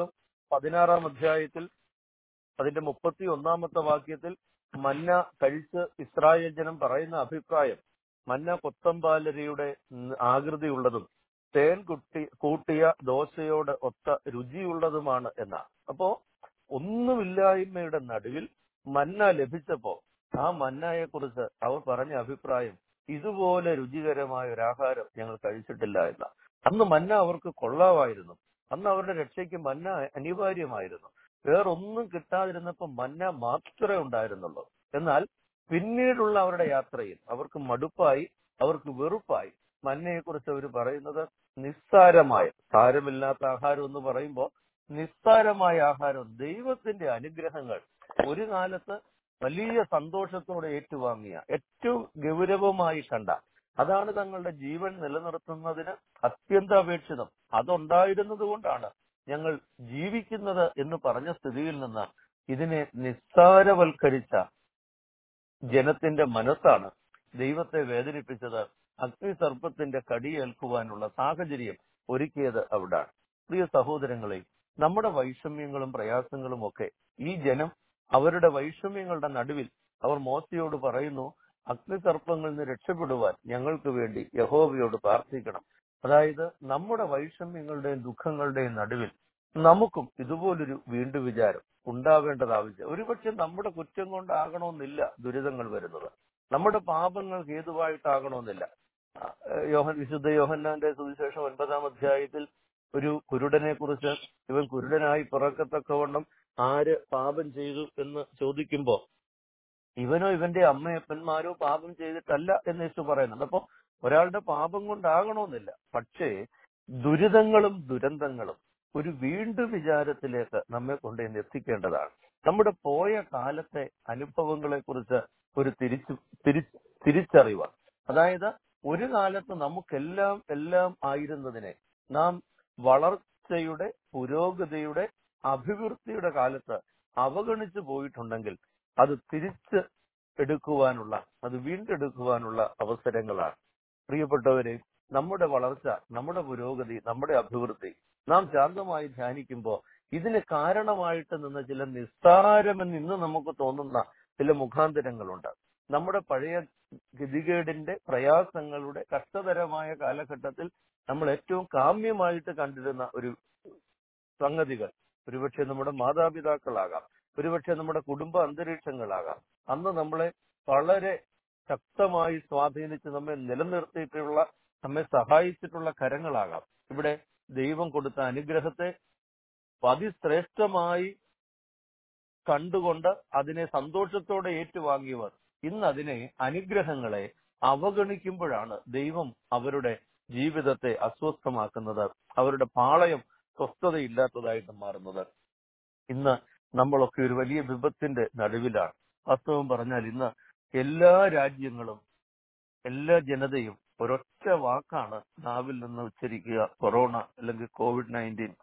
പതിനാറാം അധ്യായത്തിൽ അതിന്റെ മുപ്പത്തി ഒന്നാമത്തെ വാക്യത്തിൽ മന്ന കഴിച്ച് ഇസ്രായേൽ ജനം പറയുന്ന അഭിപ്രായം മന്ന കൊത്തമ്പാലരിയുടെ ഉം, ആകൃതിയുള്ളതും തേൻ കുട്ടി കൂട്ടിയ ദോശയോട് ഒത്ത രുചിയുള്ളതുമാണ് എന്നാണ് അപ്പോ ഒന്നുമില്ലായ്മയുടെ നടുവിൽ മന്ന ലഭിച്ചപ്പോ ആ മന്നയെ കുറിച്ച് അവർ പറഞ്ഞ അഭിപ്രായം ഇതുപോലെ രുചികരമായ ഒരു ആഹാരം ഞങ്ങൾ കഴിച്ചിട്ടില്ല എന്ന അന്ന് മന്ന അവർക്ക് കൊള്ളാമായിരുന്നു അന്ന് അവരുടെ രക്ഷയ്ക്ക് മന്ന അനിവാര്യമായിരുന്നു വേറൊന്നും കിട്ടാതിരുന്നപ്പോൾ മന്ന മാത്രമേ ഉണ്ടായിരുന്നുള്ളൂ എന്നാൽ പിന്നീടുള്ള അവരുടെ യാത്രയിൽ അവർക്ക് മടുപ്പായി അവർക്ക് വെറുപ്പായി മന്നയെ കുറിച്ച് അവർ പറയുന്നത് നിസ്സാരമായ സാരമില്ലാത്ത ആഹാരം എന്ന് പറയുമ്പോൾ നിസ്സാരമായ ആഹാരം ദൈവത്തിന്റെ അനുഗ്രഹങ്ങൾ ഒരു കാലത്ത് വലിയ സന്തോഷത്തോടെ ഏറ്റുവാങ്ങിയ ഏറ്റവും ഗൗരവമായി കണ്ട അതാണ് തങ്ങളുടെ ജീവൻ നിലനിർത്തുന്നതിന് അത്യന്താപേക്ഷിതം അതുണ്ടായിരുന്നത് കൊണ്ടാണ് ഞങ്ങൾ ജീവിക്കുന്നത് എന്ന് പറഞ്ഞ സ്ഥിതിയിൽ നിന്ന് ഇതിനെ നിസ്സാരവൽക്കരിച്ച ജനത്തിന്റെ മനസ്സാണ് ദൈവത്തെ വേദനിപ്പിച്ചത് അഗ്നിസർപ്പത്തിന്റെ കടിയേൽക്കുവാനുള്ള സാഹചര്യം ഒരുക്കിയത് അവിടാണ് പ്രിയ സഹോദരങ്ങളെ നമ്മുടെ വൈഷമ്യങ്ങളും പ്രയാസങ്ങളും ഒക്കെ ഈ ജനം അവരുടെ വൈഷമ്യങ്ങളുടെ നടുവിൽ അവർ മോശയോട് പറയുന്നു അഗ്നിസർപ്പങ്ങളിൽ നിന്ന് രക്ഷപ്പെടുവാൻ ഞങ്ങൾക്ക് വേണ്ടി യഹോവയോട് പ്രാർത്ഥിക്കണം അതായത് നമ്മുടെ വൈഷമ്യങ്ങളുടെയും ദുഃഖങ്ങളുടെയും നടുവിൽ നമുക്കും ഇതുപോലൊരു വീണ്ടു വിചാരം ഉണ്ടാവേണ്ടത് ആവശ്യം ഒരുപക്ഷെ നമ്മുടെ കുറ്റം കൊണ്ടാകണമെന്നില്ല ദുരിതങ്ങൾ വരുന്നത് നമ്മുടെ പാപങ്ങൾ ഹേതുവായിട്ടാകണമെന്നില്ല ആ, യോഹൻ വിശുദ്ധ യോഹന്നാന്റെ സുവിശേഷം ഒൻപതാം അധ്യായത്തിൽ ഒരു കുരുടനെ കുറിച്ച് ഇവൻ കുരുടനായി പിറക്കത്തക്കവണ്ണം ആര് പാപം ചെയ്തു എന്ന് ചോദിക്കുമ്പോ ഇവനോ ഇവന്റെ അമ്മയപ്പന്മാരോ പാപം ചെയ്തിട്ടല്ല എന്ന് യേശു പറയുന്നുണ്ട് അപ്പൊ ഒരാളുടെ പാപം കൊണ്ടാകണമെന്നില്ല പക്ഷേ ദുരിതങ്ങളും ദുരന്തങ്ങളും ഒരു വീണ്ടും വിചാരത്തിലേക്ക് നമ്മെ കൊണ്ട് എത്തിക്കേണ്ടതാണ് നമ്മുടെ പോയ കാലത്തെ അനുഭവങ്ങളെ കുറിച്ച് ഒരു തിരിച്ചു തിരി തിരിച്ചറിവ് അതായത് ഒരു കാലത്ത് നമുക്കെല്ലാം എല്ലാം ആയിരുന്നതിനെ നാം വളർച്ചയുടെ പുരോഗതിയുടെ അഭിവൃദ്ധിയുടെ കാലത്ത് അവഗണിച്ചു പോയിട്ടുണ്ടെങ്കിൽ അത് തിരിച്ച് എടുക്കുവാനുള്ള അത് വീണ്ടെടുക്കുവാനുള്ള അവസരങ്ങളാണ് പ്രിയപ്പെട്ടവരെ നമ്മുടെ വളർച്ച നമ്മുടെ പുരോഗതി നമ്മുടെ അഭിവൃദ്ധി നാം ശാന്തമായി ധ്യാനിക്കുമ്പോൾ ഇതിന് കാരണമായിട്ട് നിന്ന ചില നിസ്സാരമെന്ന് ഇന്ന് നമുക്ക് തോന്നുന്ന ചില മുഖാന്തരങ്ങളുണ്ട് നമ്മുടെ പഴയ ഗതികേടിന്റെ പ്രയാസങ്ങളുടെ കഷ്ടതരമായ കാലഘട്ടത്തിൽ നമ്മൾ ഏറ്റവും കാമ്യമായിട്ട് കണ്ടിരുന്ന ഒരു സംഗതികൾ ഒരുപക്ഷെ നമ്മുടെ മാതാപിതാക്കളാകാം ഒരുപക്ഷെ നമ്മുടെ കുടുംബ അന്തരീക്ഷങ്ങളാകാം അന്ന് നമ്മളെ വളരെ ശക്തമായി സ്വാധീനിച്ച് നമ്മെ നിലനിർത്തിയിട്ടുള്ള നമ്മെ സഹായിച്ചിട്ടുള്ള കരങ്ങളാകാം ഇവിടെ ദൈവം കൊടുത്ത അനുഗ്രഹത്തെ അതിശ്രേഷ്ഠമായി കണ്ടുകൊണ്ട് അതിനെ സന്തോഷത്തോടെ ഏറ്റുവാങ്ങിയവർ ഇന്ന് അതിനെ അനുഗ്രഹങ്ങളെ അവഗണിക്കുമ്പോഴാണ് ദൈവം അവരുടെ ജീവിതത്തെ അസ്വസ്ഥമാക്കുന്നത് അവരുടെ പാളയം സ്വസ്ഥതയില്ലാത്തതായിട്ട് മാറുന്നത് ഇന്ന് നമ്മളൊക്കെ ഒരു വലിയ വിപത്തിന്റെ നടുവിലാണ് വാസ്തവം പറഞ്ഞാൽ ഇന്ന് എല്ലാ രാജ്യങ്ങളും എല്ലാ ജനതയും ഒരൊറ്റ വാക്കാണ് നാവിൽ നിന്ന് ഉച്ചരിക്കുക കൊറോണ അല്ലെങ്കിൽ കോവിഡ് നയൻറ്റീൻ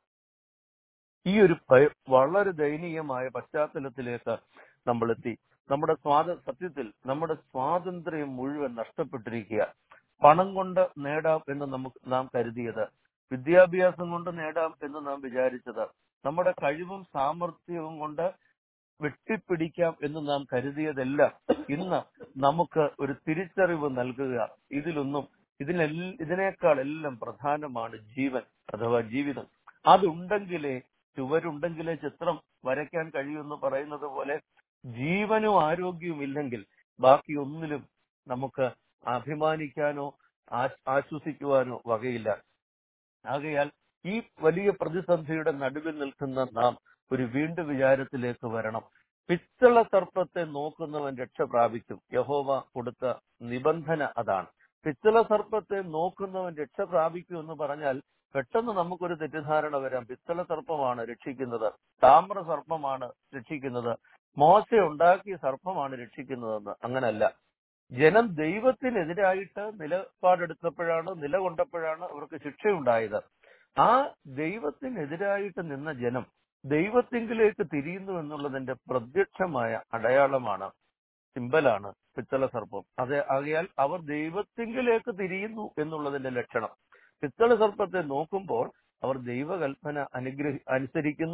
ഈ ഒരു ഭയ- വളരെ ദയനീയമായ പശ്ചാത്തലത്തിലേക്ക് നമ്മൾ എത്തി നമ്മുടെ സ്വാത സത്യത്തിൽ നമ്മുടെ സ്വാതന്ത്ര്യം മുഴുവൻ നഷ്ടപ്പെട്ടിരിക്കുക പണം കൊണ്ട് നേടാം എന്ന് നമുക്ക് നാം കരുതിയത് വിദ്യാഭ്യാസം കൊണ്ട് നേടാം എന്ന് നാം വിചാരിച്ചത് നമ്മുടെ കഴിവും സാമർഥ്യവും കൊണ്ട് വെട്ടിപ്പിടിക്കാം എന്ന് നാം കരുതിയതെല്ലാം ഇന്ന് നമുക്ക് ഒരു തിരിച്ചറിവ് നൽകുക ഇതിലൊന്നും ഇതിനെല്ലാം ഇതിനേക്കാൾ എല്ലാം പ്രധാനമാണ് ജീവൻ അഥവാ ജീവിതം അതുണ്ടെങ്കിലേ ചുവരുണ്ടെങ്കിലേ ചിത്രം വരയ്ക്കാൻ കഴിയുമെന്ന് പറയുന്നത് പോലെ ജീവനും ആരോഗ്യവും ഇല്ലെങ്കിൽ ബാക്കി ഒന്നിലും നമുക്ക് അഭിമാനിക്കാനോ ആശ്- ആശ്വസിക്കുവാനോ വകയില്ല ആകയാൽ ഈ വലിയ പ്രതിസന്ധിയുടെ നടുവിൽ നിൽക്കുന്ന നാം ഒരു വീണ്ടും വിചാരത്തിലേക്ക് വരണം പിത്തള സർപ്പത്തെ നോക്കുന്നവൻ രക്ഷ പ്രാപിക്കും യഹോവ കൊടുത്ത നിബന്ധന അതാണ് പിത്തള സർപ്പത്തെ നോക്കുന്നവൻ രക്ഷ പ്രാപിക്കും എന്ന് പറഞ്ഞാൽ പെട്ടെന്ന് നമുക്കൊരു തെറ്റിദ്ധാരണ വരാം പിത്തള സർപ്പമാണ് രക്ഷിക്കുന്നത് താമ്ര സർപ്പമാണ് രക്ഷിക്കുന്നത് മോശ ഉണ്ടാക്കിയ സർപ്പമാണ് രക്ഷിക്കുന്നതെന്ന് അങ്ങനല്ല ജനം ദൈവത്തിനെതിരായിട്ട് നിലപാടെടുത്തപ്പോഴാണ് നിലകൊണ്ടപ്പോഴാണ് അവർക്ക് ശിക്ഷയുണ്ടായത് ആ ദൈവത്തിനെതിരായിട്ട് നിന്ന ജനം ദൈവത്തിങ്കിലേക്ക് തിരിയുന്നു എന്നുള്ളതിന്റെ പ്രത്യക്ഷമായ അടയാളമാണ് സിമ്പലാണ് പിത്തള സർപ്പം അത് ആകയാൽ അവർ ദൈവത്തിങ്കിലേക്ക് തിരിയുന്നു എന്നുള്ളതിന്റെ ലക്ഷണം പിത്തള സർപ്പത്തെ നോക്കുമ്പോൾ അവർ ദൈവകൽപ്പന അനുഗ്രഹി അനുസരിക്കുന്നു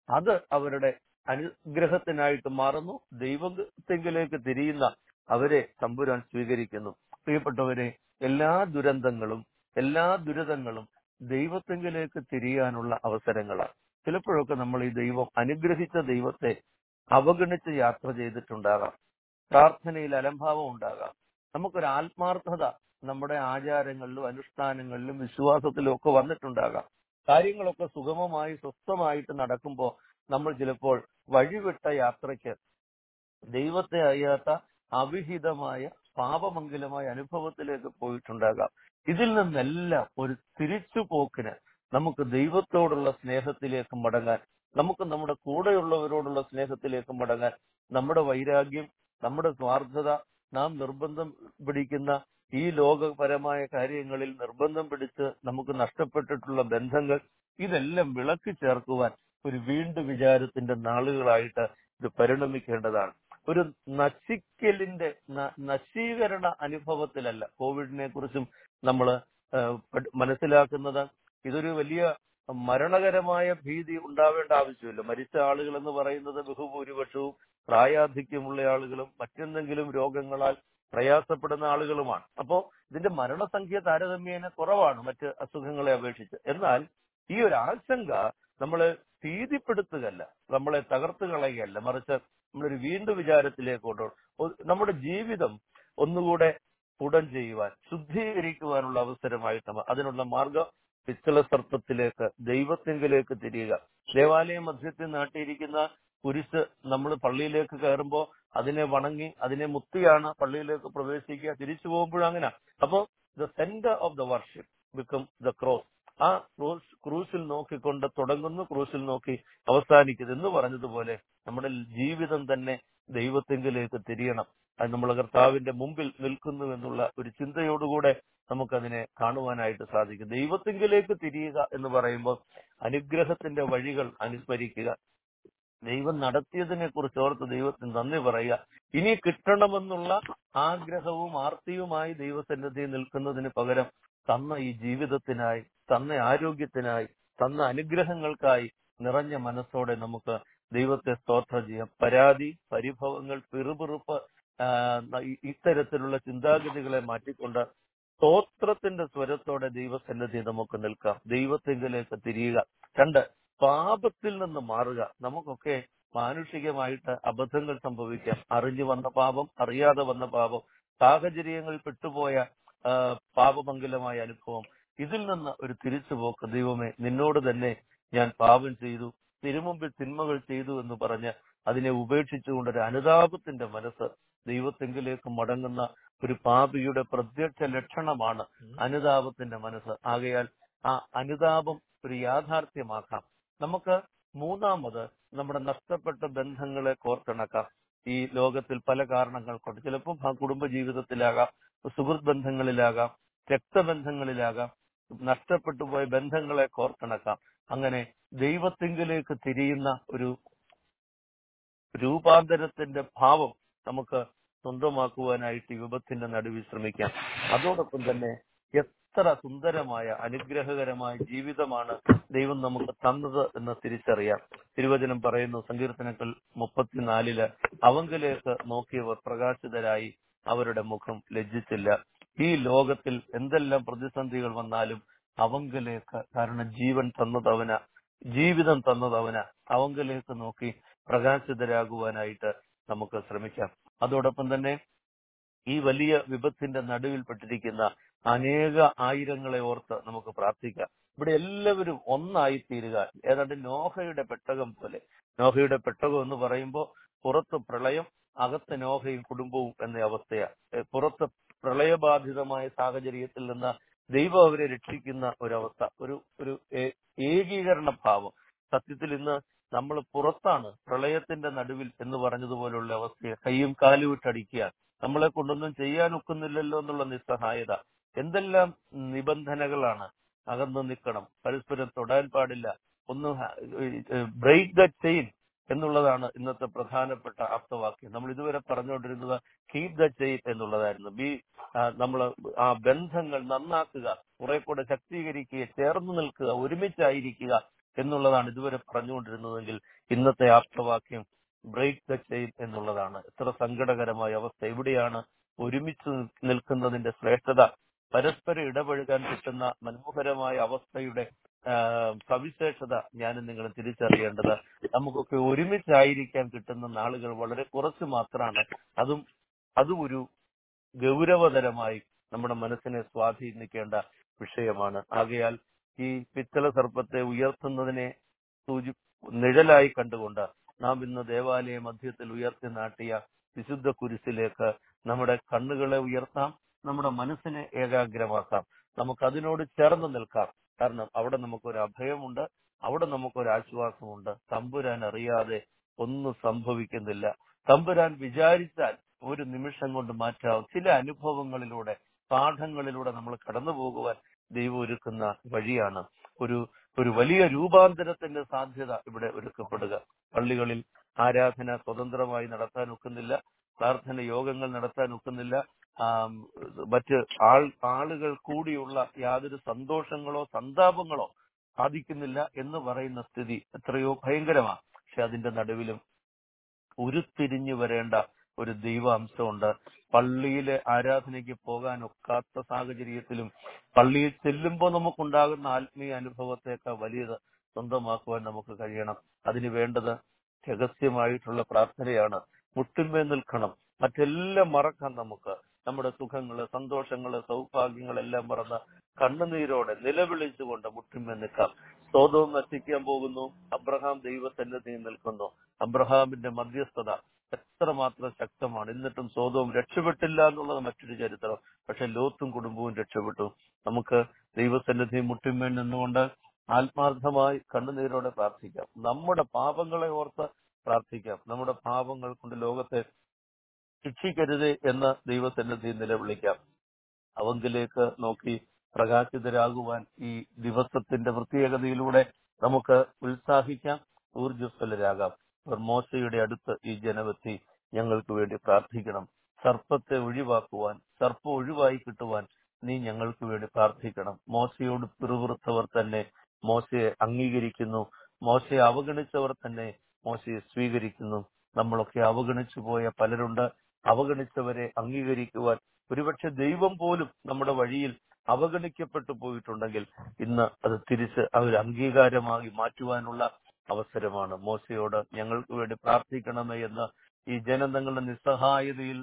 അത് അവരുടെ അനുഗ്രഹത്തിനായിട്ട് മാറുന്നു ദൈവത്തെങ്കിലേക്ക് തിരിയുന്ന അവരെ തമ്പുരാൻ സ്വീകരിക്കുന്നു പ്രിയപ്പെട്ടവരെ എല്ലാ ദുരന്തങ്ങളും എല്ലാ ദുരിതങ്ങളും ദൈവത്തെങ്കിലേക്ക് തിരിയാനുള്ള അവസരങ്ങളാണ് ചിലപ്പോഴൊക്കെ നമ്മൾ ഈ ദൈവം അനുഗ്രഹിച്ച ദൈവത്തെ അവഗണിച്ച് യാത്ര ചെയ്തിട്ടുണ്ടാകാം പ്രാർത്ഥനയിൽ അലംഭാവം ഉണ്ടാകാം നമുക്കൊരു ആത്മാർത്ഥത നമ്മുടെ ആചാരങ്ങളിലും അനുഷ്ഠാനങ്ങളിലും വിശ്വാസത്തിലും ഒക്കെ വന്നിട്ടുണ്ടാകാം കാര്യങ്ങളൊക്കെ സുഗമമായി സ്വസ്ഥമായിട്ട് നടക്കുമ്പോൾ നമ്മൾ ചിലപ്പോൾ വഴിവിട്ട യാത്രയ്ക്ക് ദൈവത്തെ അറിയാത്ത അവിഹിതമായ പാപമംഗലമായ അനുഭവത്തിലേക്ക് പോയിട്ടുണ്ടാകാം ഇതിൽ നിന്നെല്ലാം ഒരു തിരിച്ചുപോക്കിന് നമുക്ക് ദൈവത്തോടുള്ള സ്നേഹത്തിലേക്ക് മടങ്ങാൻ നമുക്ക് നമ്മുടെ കൂടെയുള്ളവരോടുള്ള സ്നേഹത്തിലേക്ക് മടങ്ങാൻ നമ്മുടെ വൈരാഗ്യം നമ്മുടെ സ്വാർത്ഥത നാം നിർബന്ധം പിടിക്കുന്ന ഈ ലോകപരമായ കാര്യങ്ങളിൽ നിർബന്ധം പിടിച്ച് നമുക്ക് നഷ്ടപ്പെട്ടിട്ടുള്ള ബന്ധങ്ങൾ ഇതെല്ലാം വിളക്കി ചേർക്കുവാൻ ഒരു വീണ്ടു വിചാരത്തിന്റെ നാളുകളായിട്ട് ഇത് പരിണമിക്കേണ്ടതാണ് ഒരു നശിക്കലിന്റെ ന- നശീകരണ അനുഭവത്തിലല്ല കോവിഡിനെ കുറിച്ചും നമ്മൾ മനസ്സിലാക്കുന്നത് ഇതൊരു വലിയ മരണകരമായ ഭീതി ഉണ്ടാവേണ്ട ആവശ്യമില്ല മരിച്ച ആളുകൾ എന്ന് പറയുന്നത് ബഹുഭൂരിപക്ഷവും പ്രായാധിക്യമുള്ള ആളുകളും മറ്റെന്തെങ്കിലും രോഗങ്ങളാൽ പ്രയാസപ്പെടുന്ന ആളുകളുമാണ് അപ്പോ ഇതിന്റെ മരണസംഖ്യ താരതമ്യേന കുറവാണ് മറ്റ് അസുഖങ്ങളെ അപേക്ഷിച്ച് എന്നാൽ ഈ ഒരു ആശങ്ക നമ്മളെ ഭീതിപ്പെടുത്തുകയല്ല നമ്മളെ തകർത്ത് കളയുകയല്ല മറിച്ച് നമ്മളൊരു വീണ്ടും വിചാരത്തിലേക്ക് കൊണ്ടുപോകും നമ്മുടെ ജീവിതം ഒന്നുകൂടെ ഉടൻ ചെയ്യുവാൻ ശുദ്ധീകരിക്കുവാനുള്ള അവസരമായിട്ട് നമ്മ- അതിനുള്ള മാർഗം പിച്ചള സർപ്പത്തിലേക്ക് ദൈവത്തിങ്കിലേക്ക് തിരിയുക ദേവാലയം മധ്യത്തിൽ നാട്ടിയിരിക്കുന്ന കുരിശ് നമ്മൾ പള്ളിയിലേക്ക് കയറുമ്പോൾ അതിനെ വണങ്ങി അതിനെ മുത്തിയാണ് പള്ളിയിലേക്ക് പ്രവേശിക്കുക തിരിച്ചു പോകുമ്പോഴും അങ്ങനെ അപ്പോ the centre of the worship become the cross ആ ക്രൂസ് ക്രൂസിൽ നോക്കിക്കൊണ്ട് തുടങ്ങുന്നു ക്രൂസിൽ നോക്കി അവസാനിക്കുന്നു എന്ന് പറഞ്ഞതുപോലെ നമ്മുടെ ജീവിതം തന്നെ ദൈവത്തെങ്കിലേക്ക് തിരിയണം അത് നമ്മൾ കർത്താവിന്റെ മുമ്പിൽ നിൽക്കുന്നു എന്നുള്ള ഒരു ചിന്തയോടുകൂടെ നമുക്കതിനെ കാണുവാനായിട്ട് സാധിക്കും ദൈവത്തെങ്കിലേക്ക് തിരിയുക എന്ന് പറയുമ്പോൾ അനുഗ്രഹത്തിന്റെ വഴികൾ അനുസ്മരിക്കുക ദൈവം നടത്തിയതിനെ കുറിച്ച് ഓർത്ത് ദൈവത്തിന് നന്ദി പറയുക ഇനി കിട്ടണമെന്നുള്ള ആഗ്രഹവും ആർത്തിയുമായി ദൈവസന്നിധിയിൽ നിൽക്കുന്നതിന് പകരം തന്ന ഈ ജീവിതത്തിനായി തന്ന ആരോഗ്യത്തിനായി തന്ന അനുഗ്രഹങ്ങൾക്കായി നിറഞ്ഞ മനസ്സോടെ നമുക്ക് ദൈവത്തെ സ്തോത്രം ചെയ്യാം പരാതി പരിഭവങ്ങൾ പിറുപിറുപ്പ് ആ, ഇ- ഇത്തരത്തിലുള്ള ചിന്താഗതികളെ മാറ്റിക്കൊണ്ട് സ്തോത്രത്തിന്റെ സ്വരത്തോടെ ദൈവസന്നിധി നമുക്ക് നിൽക്കാം ദൈവത്തിങ്കിലേക്ക് തിരിയുക രണ്ട് പാപത്തിൽ നിന്ന് മാറുക നമുക്കൊക്കെ മാനുഷികമായിട്ട് അബദ്ധങ്ങൾ സംഭവിക്കാം അറിഞ്ഞു വന്ന പാപം അറിയാതെ വന്ന പാപം സാഹചര്യങ്ങൾ പെട്ടുപോയ ആ, പാപമംഗലമായ അനുഭവം ഇതിൽ നിന്ന് ഒരു തിരിച്ചുപോക്ക് ദൈവമേ നിന്നോട് തന്നെ ഞാൻ പാപം ചെയ്തു തിരുമുമ്പിൽ തിന്മകൾ ചെയ്തു എന്ന് പറഞ്ഞ് അതിനെ ഉപേക്ഷിച്ചുകൊണ്ട് ഒരു അനുതാപത്തിന്റെ മനസ്സ് ദൈവത്തെങ്കിലേക്ക് മടങ്ങുന്ന ഒരു പാപിയുടെ പ്രത്യക്ഷ ലക്ഷണമാണ് അനുതാപത്തിന്റെ മനസ്സ് ആകയാൽ ആ അനുതാപം ഒരു യാഥാർത്ഥ്യമാക്കാം നമുക്ക് മൂന്നാമത് നമ്മുടെ നഷ്ടപ്പെട്ട ബന്ധങ്ങളെ കോർത്തിണക്കാം ഈ ലോകത്തിൽ പല കാരണങ്ങൾ കൊണ്ട് ചിലപ്പോൾ ആ കുടുംബ ജീവിതത്തിലാകാം സുഹൃത്ത് ബന്ധങ്ങളിലാകാം രക്തബന്ധങ്ങളിലാകാം നഷ്ടപ്പെട്ടു പോയ ബന്ധങ്ങളെ കോർത്തിണക്കാം അങ്ങനെ ദൈവത്തിങ്കിലേക്ക് തിരിയുന്ന ഒരു രൂപാന്തരത്തിന്റെ ഭാവം നമുക്ക് സ്വന്തമാക്കുവാനായിട്ട് ഈ വിപത്തിന്റെ നടുവിൽ ശ്രമിക്കാം അതോടൊപ്പം തന്നെ എത്ര സുന്ദരമായ അനുഗ്രഹകരമായ ജീവിതമാണ് ദൈവം നമുക്ക് തന്നത് എന്ന് തിരിച്ചറിയാം തിരുവചനം പറയുന്നു സങ്കീർത്തനങ്ങൾ മുപ്പത്തിനാലില് അവങ്കിലേക്ക് നോക്കിയവർ പ്രകാശിതരായി അവരുടെ മുഖം ലജ്ജിച്ചില്ല ഈ ലോകത്തിൽ എന്തെല്ലാം പ്രതിസന്ധികൾ വന്നാലും അവങ്കിലേക്ക് കാരണം ജീവൻ തന്നതവന ജീവിതം തന്നതവന അവങ്കിലേക്ക് നോക്കി പ്രകാശിതരാകുവാനായിട്ട് നമുക്ക് ശ്രമിക്കാം അതോടൊപ്പം തന്നെ ഈ വലിയ വിപത്തിന്റെ നടുവിൽപ്പെട്ടിരിക്കുന്ന അനേക ആയിരങ്ങളെ ഓർത്ത് നമുക്ക് പ്രാർത്ഥിക്കാം ഇവിടെ എല്ലാവരും ഒന്നായി തീരുക ഏതാണ്ട് നോഹയുടെ പെട്ടകം പോലെ നോഹയുടെ പെട്ടകം എന്ന് പറയുമ്പോൾ പുറത്ത് പ്രളയം അകത്ത് നോഹയും കുടുംബവും എന്ന അവസ്ഥയാണ് ഏ, പുറത്ത് പ്രളയബാധിതമായ സാഹചര്യത്തിൽ നിന്ന് ദൈവം അവരെ രക്ഷിക്കുന്ന ഒരവസ്ഥ ഒരു ഒരു ഏ- ഏകീകരണ ഭാവം സത്യത്തിൽ ഇന്ന് നമ്മൾ പുറത്താണ് പ്രളയത്തിന്റെ നടുവിൽ എന്ന് പറഞ്ഞതുപോലുള്ള അവസ്ഥയെ കൈയും കാലും ഇട്ടടിക്കുക നമ്മളെ കൊണ്ടൊന്നും ചെയ്യാൻ ഒക്കുന്നില്ലല്ലോ എന്നുള്ള നിസ്സഹായത എന്തെല്ലാം നിബന്ധനകളാണ് അകന്നു നിൽക്കണം പരസ്പരം തൊടാൻ പാടില്ല ഒന്ന് ബ്രേക്ക് ദ ചെയിൻ എന്നുള്ളതാണ് ഇന്നത്തെ പ്രധാനപ്പെട്ട ആപ്തവാക്യം നമ്മൾ ഇതുവരെ പറഞ്ഞുകൊണ്ടിരുന്നത് കീപ് ദ ചെയിൻ എന്നുള്ളതായിരുന്നു ബി നമ്മൾ ആ ബന്ധങ്ങൾ നന്നാക്കുക കുറെ കൂടെ ശക്തീകരിക്കുക ചേർന്ന് നിൽക്കുക ഒരുമിച്ചായിരിക്കുക എന്നുള്ളതാണ് ഇതുവരെ പറഞ്ഞുകൊണ്ടിരുന്നതെങ്കിൽ ഇന്നത്തെ ആപ്തവാക്യം ബ്രേക്ക് ദ ചെയിൻ എന്നുള്ളതാണ് എത്ര സങ്കടകരമായ അവസ്ഥ എവിടെയാണ് ഒരുമിച്ച് നിൽക്കുന്നതിന്റെ ശ്രേഷ്ഠത പരസ്പരം ഇടപഴകാൻ കിട്ടുന്ന മനോഹരമായ അവസ്ഥയുടെ ആ, സവിശേഷത ഞാനും നിങ്ങളും തിരിച്ചറിയേണ്ടത് നമുക്കൊക്കെ ഒരുമിച്ചായിരിക്കാൻ കിട്ടുന്ന നാളുകൾ വളരെ കുറച്ച് മാത്രമാണ് അതും അതും ഒരു ഗൗരവതരമായി നമ്മുടെ മനസ്സിനെ സ്വാധീനിക്കേണ്ട വിഷയമാണ് ആകയാൽ ഈ പിത്തള സർപ്പത്തെ ഉയർത്തുന്നതിനെ സൂചി നിഴലായി കണ്ടുകൊണ്ട് നാം ഇന്ന് ദേവാലയ മധ്യത്തിൽ ഉയർത്തി നാട്ടിയ വിശുദ്ധ കുരിശിലേക്ക് നമ്മുടെ കണ്ണുകളെ ഉയർത്താം നമ്മുടെ മനസ്സിനെ ഏകാഗ്രമാക്കാം നമുക്ക് അതിനോട് ചേർന്ന് നിൽക്കാം കാരണം അവിടെ നമുക്കൊരു അഭയമുണ്ട് അവിടെ നമുക്കൊരു ആശ്വാസമുണ്ട് തമ്പുരാൻ അറിയാതെ ഒന്നും സംഭവിക്കുന്നില്ല തമ്പുരാൻ വിചാരിച്ചാൽ ഒരു നിമിഷം കൊണ്ട് മാറ്റാവും ചില അനുഭവങ്ങളിലൂടെ പാഠങ്ങളിലൂടെ നമ്മൾ കടന്നു പോകുവാൻ ദൈവം ഒരുക്കുന്ന വഴിയാണ് ഒരു ഒരു വലിയ രൂപാന്തരത്തിന്റെ സാധ്യത ഇവിടെ ഒരുക്കപ്പെടുക പള്ളികളിൽ ആരാധന സ്വതന്ത്രമായി നടത്താൻ ഒക്കുന്നില്ല പ്രാർത്ഥന യോഗങ്ങൾ നടത്താൻ ഒക്കുന്നില്ല ആം, മറ്റ് ആൾ ആളുകൾ കൂടിയുള്ള യാതൊരു സന്തോഷങ്ങളോ സന്താപങ്ങളോ സാധിക്കുന്നില്ല എന്ന് പറയുന്ന സ്ഥിതി എത്രയോ ഭയങ്കരമാണ് പക്ഷെ അതിന്റെ നടുവിലും ഉരുത്തിരിഞ്ഞു വരേണ്ട ഒരു ദൈവാംശമുണ്ട് പള്ളിയിലെ ആരാധനയ്ക്ക് പോകാൻ ഒക്കാത്ത സാഹചര്യത്തിലും പള്ളിയിൽ ചെല്ലുമ്പോൾ നമുക്കുണ്ടാകുന്ന ആത്മീയ അനുഭവത്തെക്കാൾ വലിയത് സ്വന്തമാക്കുവാൻ നമുക്ക് കഴിയണം അതിന് വേണ്ടത് രഹസ്യമായിട്ടുള്ള പ്രാർത്ഥനയാണ് മുട്ടിന്മേൽ നിൽക്കണം മറ്റെല്ലാം മറക്കാം നമുക്ക് നമ്മുടെ സുഖങ്ങള് സന്തോഷങ്ങള് സൗഭാഗ്യങ്ങളെല്ലാം മറന്ന് കണ്ണുനീരോടെ നിലവിളിച്ചുകൊണ്ട് മുട്ടിന്മേൽ നിൽക്കാം സ്വതവും നശിക്കാൻ പോകുന്നു അബ്രഹാം ദൈവസന്നിധിയിൽ നിൽക്കുന്നു അബ്രഹാമിന്റെ മധ്യസ്ഥത എത്രമാത്രം ശക്തമാണ് എന്നിട്ടും സ്വതവും രക്ഷപ്പെട്ടില്ല എന്നുള്ളത് മറ്റൊരു ചരിത്രം പക്ഷെ ലോത്തും കുടുംബവും രക്ഷപ്പെട്ടു നമുക്ക് ദൈവസന്നിധി മുട്ടിന്മേൽ നിന്നുകൊണ്ട് ആത്മാർത്ഥമായി കണ്ണുനീരോടെ പ്രാർത്ഥിക്കാം നമ്മുടെ പാപങ്ങളെ ഓർത്ത് പ്രാർത്ഥിക്കാം നമ്മുടെ പാപങ്ങൾ കൊണ്ട് ലോകത്തെ ശിക്ഷിക്കരുത് എന്ന് ദൈവസന്നിധി നിലവിളിക്കാം അവങ്കിലേക്ക് നോക്കി പ്രകാശിതരാകുവാൻ ഈ ദിവസത്തിന്റെ പ്രത്യേകതയിലൂടെ നമുക്ക് ഉത്സാഹിക്കാം ഊർജ്ജസ്വലരാകാം അവർ മോശയുടെ അടുത്ത് ഈ ജനമെത്തി ഞങ്ങൾക്ക് വേണ്ടി പ്രാർത്ഥിക്കണം സർപ്പത്തെ ഒഴിവാക്കുവാൻ സർപ്പം ഒഴിവായി കിട്ടുവാൻ നീ ഞങ്ങൾക്ക് വേണ്ടി പ്രാർത്ഥിക്കണം മോശയോട് പിറുപിറുത്തവർ തന്നെ മോശയെ അംഗീകരിക്കുന്നു മോശയെ അവഗണിച്ചവർ തന്നെ മോശയെ സ്വീകരിക്കുന്നു നമ്മളൊക്കെ അവഗണിച്ചു പോയ പലരുണ്ട് അവഗണിച്ചവരെ അംഗീകരിക്കുവാൻ ഒരുപക്ഷെ ദൈവം പോലും നമ്മുടെ വഴിയിൽ അവഗണിക്കപ്പെട്ടു പോയിട്ടുണ്ടെങ്കിൽ ഇന്ന് അത് തിരിച്ച് അവർ അംഗീകാരമായി മാറ്റുവാനുള്ള അവസരമാണ് മോശയോട് ഞങ്ങൾക്ക് വേണ്ടി പ്രാർത്ഥിക്കണമേ എന്ന് ഈ ജനം തങ്ങളുടെ നിസ്സഹായതയിൽ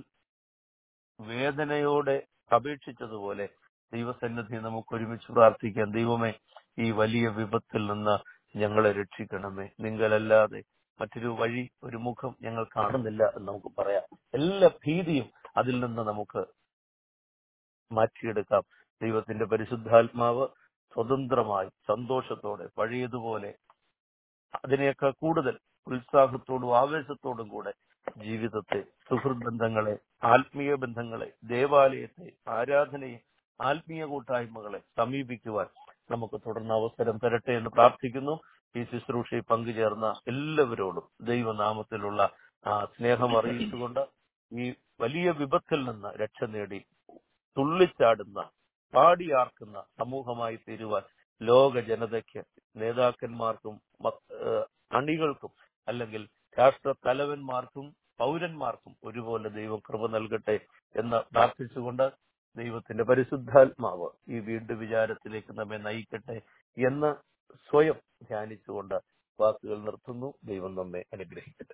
വേദനയോടെ അപേക്ഷിച്ചതുപോലെ ദൈവസന്നിധി നമുക്ക് ഒരുമിച്ച് പ്രാർത്ഥിക്കാം ദൈവമേ ഈ വലിയ വിപത്തിൽ നിന്ന് ഞങ്ങളെ രക്ഷിക്കണമേ നിങ്ങളല്ലാതെ മറ്റൊരു വഴി ഒരു മുഖം ഞങ്ങൾ കാണുന്നില്ല എന്ന് നമുക്ക് പറയാം എല്ലാ ഭീതിയും അതിൽ നിന്ന് നമുക്ക് മാറ്റിയെടുക്കാം ദൈവത്തിന്റെ പരിശുദ്ധാത്മാവ് സ്വതന്ത്രമായി സന്തോഷത്തോടെ പഴയതുപോലെ അതിനെയൊക്കെ കൂടുതൽ ഉത്സാഹത്തോടും ആവേശത്തോടും കൂടെ ജീവിതത്തെ സുഹൃത് ബന്ധങ്ങളെ ആത്മീയ ബന്ധങ്ങളെ ദേവാലയത്തെ ആരാധനയെ ആത്മീയ കൂട്ടായ്മകളെ സമീപിക്കുവാൻ നമുക്ക് തുടർന്ന് അവസരം തരട്ടെ എന്ന് പ്രാർത്ഥിക്കുന്നു ഈ ശുശ്രൂഷയിൽ പങ്കുചേർന്ന എല്ലാവരോടും ദൈവനാമത്തിലുള്ള ആ സ്നേഹം അറിയിച്ചുകൊണ്ട് ഈ വലിയ വിപത്തിൽ നിന്ന് രക്ഷ നേടി തുള്ളിച്ചാടുന്ന പാടിയാർക്കുന്ന സമൂഹമായി തീരുവാൻ ലോക ജനതയ്ക്ക് നേതാക്കന്മാർക്കും മ- ഏഹ് അണികൾക്കും അല്ലെങ്കിൽ രാഷ്ട്ര തലവന്മാർക്കും പൗരന്മാർക്കും ഒരുപോലെ ദൈവം കൃപ നൽകട്ടെ എന്ന് പ്രാർത്ഥിച്ചുകൊണ്ട് ദൈവത്തിന്റെ പരിശുദ്ധാത്മാവ് ഈ വീണ്ടും വിചാരത്തിലേക്ക് നമ്മെ നയിക്കട്ടെ എന്ന് സ്വയം ധ്യാനിച്ചുകൊണ്ട് വാക്കുകൾ നിർത്തുന്നു ദൈവം നമ്മെ അനുഗ്രഹിക്കട്ടെ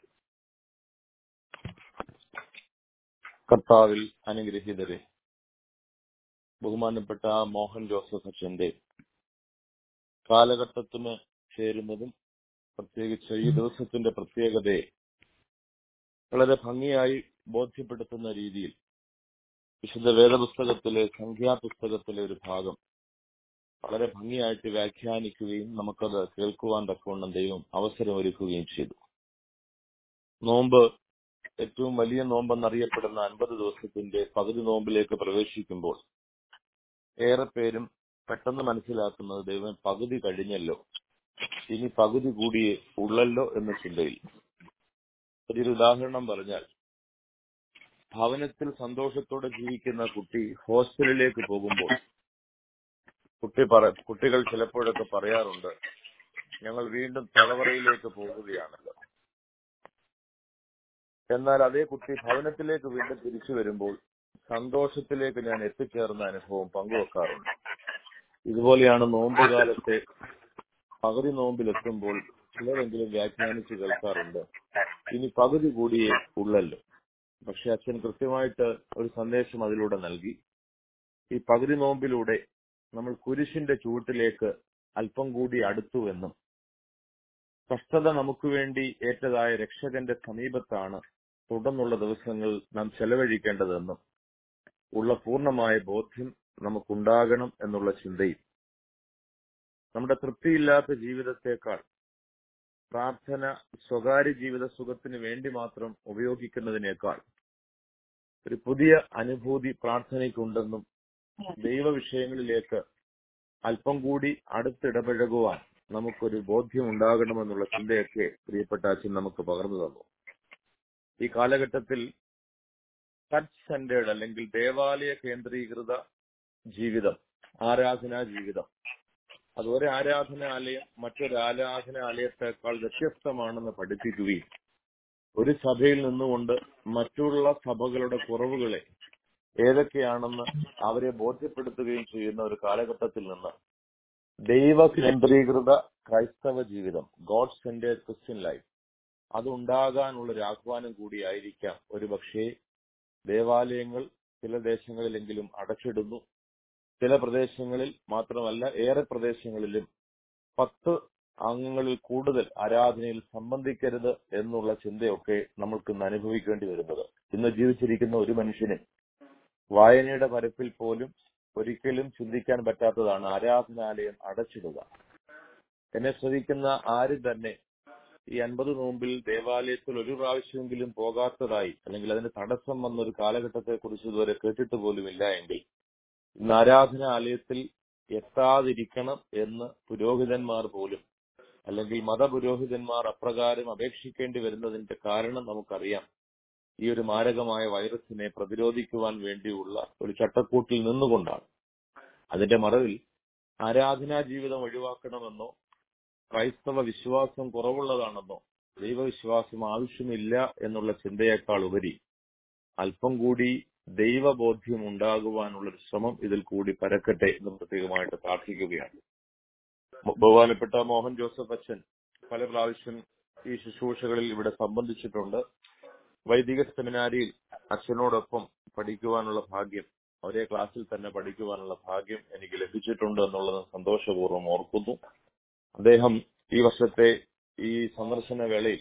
കർത്താവിൽ അനുഗ്രഹീതരെ ബഹുമാനപ്പെട്ട മോഹൻ ജോസഫ് അച്ഛന്റെ കാലഘട്ടത്തിന് ചേരുന്നതും പ്രത്യേകിച്ച് ഈ ദിവസത്തിന്റെ പ്രത്യേകതയെ വളരെ ഭംഗിയായി ബോധ്യപ്പെടുത്തുന്ന രീതിയിൽ വിശുദ്ധ വേദപുസ്തകത്തിലെ സംഖ്യാപുസ്തകത്തിലെ ഒരു ഭാഗം വളരെ ഭംഗിയായിട്ട് വ്യാഖ്യാനിക്കുകയും നമുക്കത് കേൾക്കുവാൻ തക്കവണ്ണം ദൈവം അവസരമൊരുക്കുകയും ചെയ്തു നോമ്പ് ഏറ്റവും വലിയ നോമ്പെന്നറിയപ്പെടുന്ന അൻപത് ദിവസത്തിന്റെ പകുതി നോമ്പിലേക്ക് പ്രവേശിക്കുമ്പോൾ ഏറെ പേരും പെട്ടെന്ന് മനസ്സിലാക്കുന്നത് ദൈവം പകുതി കഴിഞ്ഞല്ലോ ഇനി പകുതി കൂടിയേ ഉള്ളല്ലോ എന്ന ചിന്തയിൽ ഒരു ഉദാഹരണം പറഞ്ഞാൽ ഭവനത്തിൽ സന്തോഷത്തോടെ ജീവിക്കുന്ന കുട്ടി ഹോസ്റ്റലിലേക്ക് പോകുമ്പോൾ കുട്ടി പറ കുട്ടികൾ ചിലപ്പോഴൊക്കെ പറയാറുണ്ട് ഞങ്ങൾ വീണ്ടും തലവറയിലേക്ക് പോകുകയാണല്ലോ എന്നാൽ അതേ കുട്ടി ഭവനത്തിലേക്ക് വീണ്ടും തിരിച്ചു വരുമ്പോൾ സന്തോഷത്തിലേക്ക് ഞാൻ എത്തിച്ചേർന്ന അനുഭവം പങ്കുവെക്കാറുണ്ട് ഇതുപോലെയാണ് നോമ്പ് കാലത്തെ പകുതി നോമ്പിലെത്തുമ്പോൾ ചിലരെങ്കിലും വ്യാഖ്യാനിച്ച് കേൾക്കാറുണ്ട് ഇനി പകുതി കൂടിയേ ഉള്ളല്ലോ പക്ഷെ അച്ഛൻ കൃത്യമായിട്ട് ഒരു സന്ദേശം അതിലൂടെ നൽകി ഈ പകുതി നോമ്പിലൂടെ നമ്മൾ കുരിശിന്റെ ചൂട്ടിലേക്ക് അല്പം കൂടി അടുത്തു എന്നും കഷ്ടത നമുക്ക് വേണ്ടി ഏറ്റതായ രക്ഷകന്റെ സമീപത്താണ് തുടർന്നുള്ള ദിവസങ്ങൾ നാം ചെലവഴിക്കേണ്ടതെന്നും ഉള്ള പൂർണ്ണമായ ബോധ്യം നമുക്കുണ്ടാകണം എന്നുള്ള ചിന്തയും നമ്മുടെ തൃപ്തിയില്ലാത്ത ജീവിതത്തെക്കാൾ പ്രാർത്ഥന സ്വകാര്യ ജീവിത സുഖത്തിന് വേണ്ടി മാത്രം ഉപയോഗിക്കുന്നതിനേക്കാൾ ഒരു പുതിയ അനുഭൂതി പ്രാർത്ഥനയ്ക്കുണ്ടെന്നും ദൈവവിഷയങ്ങളിലേക്ക് അല്പം കൂടി അടുത്തിടപഴകുവാൻ നമുക്കൊരു ബോധ്യം ഉണ്ടാകണമെന്നുള്ള ചിന്തയൊക്കെ പ്രിയപ്പെട്ട അച്ഛൻ നമുക്ക് പകർന്നു തന്നു ഈ കാലഘട്ടത്തിൽ ടച്ച് സെന്റേഡ് അല്ലെങ്കിൽ ദേവാലയ കേന്ദ്രീകൃത ജീവിതം ആരാധനാ ജീവിതം അത് ഒരു ആരാധനാലയം മറ്റൊരു ആരാധനാലയത്തെക്കാൾ വ്യത്യസ്തമാണെന്ന് പഠിപ്പിക്കുകയും ഒരു സഭയിൽ നിന്നുകൊണ്ട് മറ്റുള്ള സഭകളുടെ കുറവുകളെ ഏതൊക്കെയാണെന്ന് അവരെ ബോധ്യപ്പെടുത്തുകയും ചെയ്യുന്ന ഒരു കാലഘട്ടത്തിൽ നിന്ന് ദൈവ കേന്ദ്രീകൃത ക്രൈസ്തവ ജീവിതം ഗോഡ് സെന്റേഡ് ക്രിസ്ത്യൻ ലൈഫ് അതുണ്ടാകാനുള്ള ഒരു ആഹ്വാനം കൂടിയായിരിക്കാം ഒരുപക്ഷേ ദേവാലയങ്ങൾ ചില ദേശങ്ങളിലെങ്കിലും അടച്ചിടുന്നു ചില പ്രദേശങ്ങളിൽ മാത്രമല്ല ഏറെ പ്രദേശങ്ങളിലും പത്ത് അംഗങ്ങളിൽ കൂടുതൽ ആരാധനയിൽ സംബന്ധിക്കരുത് എന്നുള്ള ചിന്തയൊക്കെ നമ്മൾക്ക് ഇന്ന് അനുഭവിക്കേണ്ടി വരുന്നത് ഇന്ന് ജീവിച്ചിരിക്കുന്ന ഒരു മനുഷ്യന് വായനയുടെ പരപ്പിൽ പോലും ഒരിക്കലും ചിന്തിക്കാൻ പറ്റാത്തതാണ് ആരാധനാലയം അടച്ചിടുക എന്നെ ശ്രദ്ധിക്കുന്ന ആരും തന്നെ ഈ അൻപത് നോമ്പിൽ ദേവാലയത്തിൽ ഒരു പ്രാവശ്യമെങ്കിലും പോകാത്തതായി അല്ലെങ്കിൽ അതിന് തടസ്സം വന്ന ഒരു കാലഘട്ടത്തെ കുറിച്ച് ഇതുവരെ കേട്ടിട്ട് പോലുമില്ല എങ്കിൽ ഇന്ന് ആരാധനാലയത്തിൽ എത്താതിരിക്കണം എന്ന് പുരോഹിതന്മാർ പോലും അല്ലെങ്കിൽ മതപുരോഹിതന്മാർ അപ്രകാരം അപേക്ഷിക്കേണ്ടി വരുന്നതിന്റെ കാരണം നമുക്കറിയാം ഈ ഒരു മാരകമായ വൈറസിനെ പ്രതിരോധിക്കുവാൻ വേണ്ടിയുള്ള ഒരു ചട്ടക്കൂട്ടിൽ നിന്നുകൊണ്ടാണ് അതിന്റെ മറവിൽ ആരാധനാ ജീവിതം ഒഴിവാക്കണമെന്നോ ക്രൈസ്തവ വിശ്വാസം കുറവുള്ളതാണെന്നോ ദൈവവിശ്വാസം ആവശ്യമില്ല എന്നുള്ള ചിന്തയേക്കാൾ ഉപരി അല്പം കൂടി ദൈവബോധ്യം ഉണ്ടാകുവാനുള്ള ഒരു ശ്രമം ഇതിൽ കൂടി പരക്കട്ടെ എന്ന് പ്രത്യേകമായിട്ട് പ്രാർത്ഥിക്കുകയാണ് ബഹുമാനപ്പെട്ട മോഹൻ ജോസഫ് അച്ഛൻ പല പ്രാവശ്യം ഈ ശുശ്രൂഷകളിൽ ഇവിടെ സംബന്ധിച്ചിട്ടുണ്ട് വൈദിക സെമിനാരിയിൽ അച്ഛനോടൊപ്പം പഠിക്കുവാനുള്ള ഭാഗ്യം ഒരേ ക്ലാസ്സിൽ തന്നെ പഠിക്കുവാനുള്ള ഭാഗ്യം എനിക്ക് ലഭിച്ചിട്ടുണ്ട് എന്നുള്ളത് സന്തോഷപൂർവ്വം ഓർക്കുന്നു അദ്ദേഹം ഈ വർഷത്തെ ഈ സന്ദർശന വേളയിൽ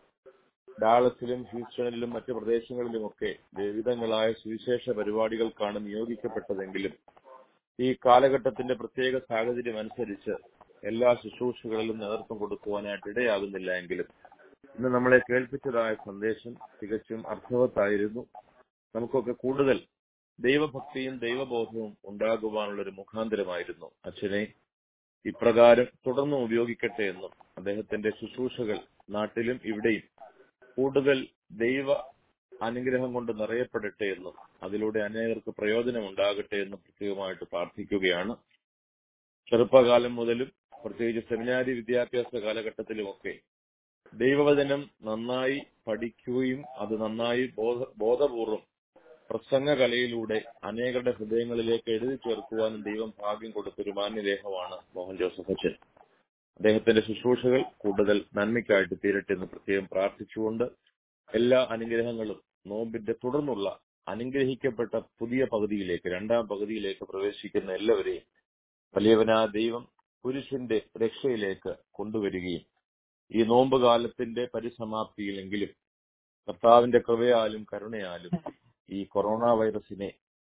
ഡാളസിലും ഹ്യൂസ്റ്റണിലും മറ്റ് പ്രദേശങ്ങളിലുമൊക്കെ വിവിധങ്ങളായ സുവിശേഷ പരിപാടികൾക്കാണ് നിയോഗിക്കപ്പെട്ടതെങ്കിലും ഈ കാലഘട്ടത്തിന്റെ പ്രത്യേക സാഹചര്യം അനുസരിച്ച് എല്ലാ ശുശ്രൂഷകളിലും നേതൃത്വം കൊടുക്കുവാനായിട്ട് ഇടയാകുന്നില്ല എങ്കിലും ഇന്ന് നമ്മളെ കേൾപ്പിച്ചതായ സന്ദേശം തികച്ചും അർത്ഥവത്തായിരുന്നു നമുക്കൊക്കെ കൂടുതൽ ദൈവഭക്തിയും ദൈവബോധവും ഉണ്ടാകുവാനുള്ള ഒരു മുഖാന്തരമായിരുന്നു അച്ഛനെ ഇപ്രകാരം തുടർന്നും ഉപയോഗിക്കട്ടെ എന്നും അദ്ദേഹത്തിന്റെ ശുശ്രൂഷകൾ നാട്ടിലും ഇവിടെയും കൂടുതൽ ദൈവ അനുഗ്രഹം കൊണ്ട് നിറയപ്പെടട്ടെ എന്നും അതിലൂടെ അനേകർക്ക് പ്രയോജനം ഉണ്ടാകട്ടെ എന്നും പ്രത്യേകമായിട്ട് പ്രാർത്ഥിക്കുകയാണ് ചെറുപ്പകാലം മുതലും പ്രത്യേകിച്ച് സെമിനാരി വിദ്യാഭ്യാസ കാലഘട്ടത്തിലുമൊക്കെ ദൈവവചനം നന്നായി പഠിക്കുകയും അത് നന്നായി ബോധ ബോധപൂർവം പ്രസംഗ കലയിലൂടെ അനേകരുടെ ഹൃദയങ്ങളിലേക്ക് എഴുതി ചേർക്കുവാനും ദൈവം ഭാഗ്യം കൊടുത്തൊരു മാന്യദേഹമാണ് മോഹൻ ജോസഫ് അച്ഛൻ അദ്ദേഹത്തിന്റെ ശുശ്രൂഷകൾ കൂടുതൽ നന്മയ്ക്കായിട്ട് തീരട്ടെ എന്ന് പ്രത്യേകം പ്രാർത്ഥിച്ചുകൊണ്ട് എല്ലാ അനുഗ്രഹങ്ങളും നോമ്പിന്റെ തുടർന്നുള്ള അനുഗ്രഹിക്കപ്പെട്ട പുതിയ പകുതിയിലേക്ക് രണ്ടാം പകുതിയിലേക്ക് പ്രവേശിക്കുന്ന എല്ലാവരെയും വലിയവനാ ദൈവം പുരുഷന്റെ രക്ഷയിലേക്ക് കൊണ്ടുവരികയും ഈ നോമ്പ് കാലത്തിന്റെ പരിസമാപ്തിയിലെങ്കിലും കർത്താവിന്റെ കൃപയാലും കരുണയാലും ഈ കൊറോണ വൈറസിനെ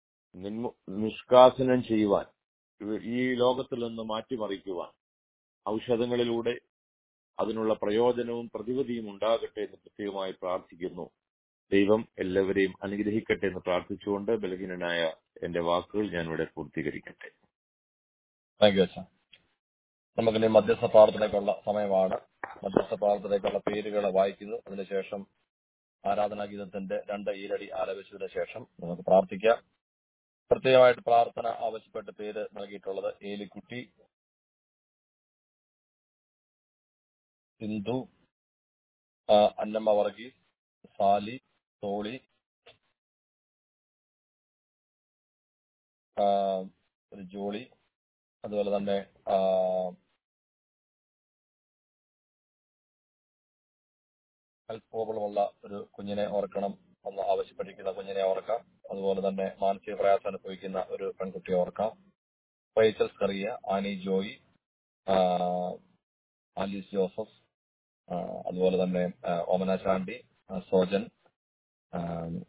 നിഷ്കാസനം ചെയ്യുവാൻ ഈ ലോകത്തിൽ നിന്ന് മാറ്റിമറിക്കുവാൻ ഔഷധങ്ങളിലൂടെ അതിനുള്ള പ്രയോജനവും പ്രതിവിധിയും ഉണ്ടാകട്ടെ എന്ന് പ്രത്യേകമായി പ്രാർത്ഥിക്കുന്നു ദൈവം എല്ലാവരെയും അനുഗ്രഹിക്കട്ടെ എന്ന് പ്രാർത്ഥിച്ചുകൊണ്ട് ബലഹീനനായ എന്റെ വാക്കുകൾ ഞാൻ ഇവിടെ പൂർത്തീകരിക്കട്ടെ താങ്ക് യു അച്ഛൻ നമുക്കിനി മധ്യസ്ഥ പ്രാർത്ഥനയ്ക്കുള്ള സമയമാണ് മധ്യസ്ഥ പ്രാർത്ഥനയ്ക്കുള്ള പേരുകൾ വായിക്കുന്നു അതിനുശേഷം ആരാധനാ ഗീതത്തിന്റെ രണ്ട് ഈരടി ആലപിച്ചതിന് ശേഷം നമുക്ക് പ്രാർത്ഥിക്കാം പ്രത്യേകമായിട്ട് പ്രാർത്ഥന ആവശ്യപ്പെട്ട് പേര് നൽകിയിട്ടുള്ളത് ഏലിക്കുട്ടി ഇന്ദു ആ, അന്നമ്മ വർഗീസ് സാലി സോളി ആ, ഒരു ജോളി അതുപോലെ തന്നെ ആ, ഹെൽത്ത് പ്രോബ്ലം ഉള്ള ഒരു കുഞ്ഞിനെ ഓർക്കണം എന്ന് ആവശ്യപ്പെട്ടിരിക്കുന്ന കുഞ്ഞിനെ ഓർക്കാം അതുപോലെ തന്നെ മാനസിക പ്രയാസം അനുഭവിക്കുന്ന ഒരു പെൺകുട്ടിയെ ഓർക്കാം റേച്ചൽ സ്കറിയ ആനി ജോയി ആ, ആലീസ് ജോസഫ് ആ, അതുപോലെ തന്നെ ആ, ഓമന ചാണ്ടി ആ, സോജൻ ആ,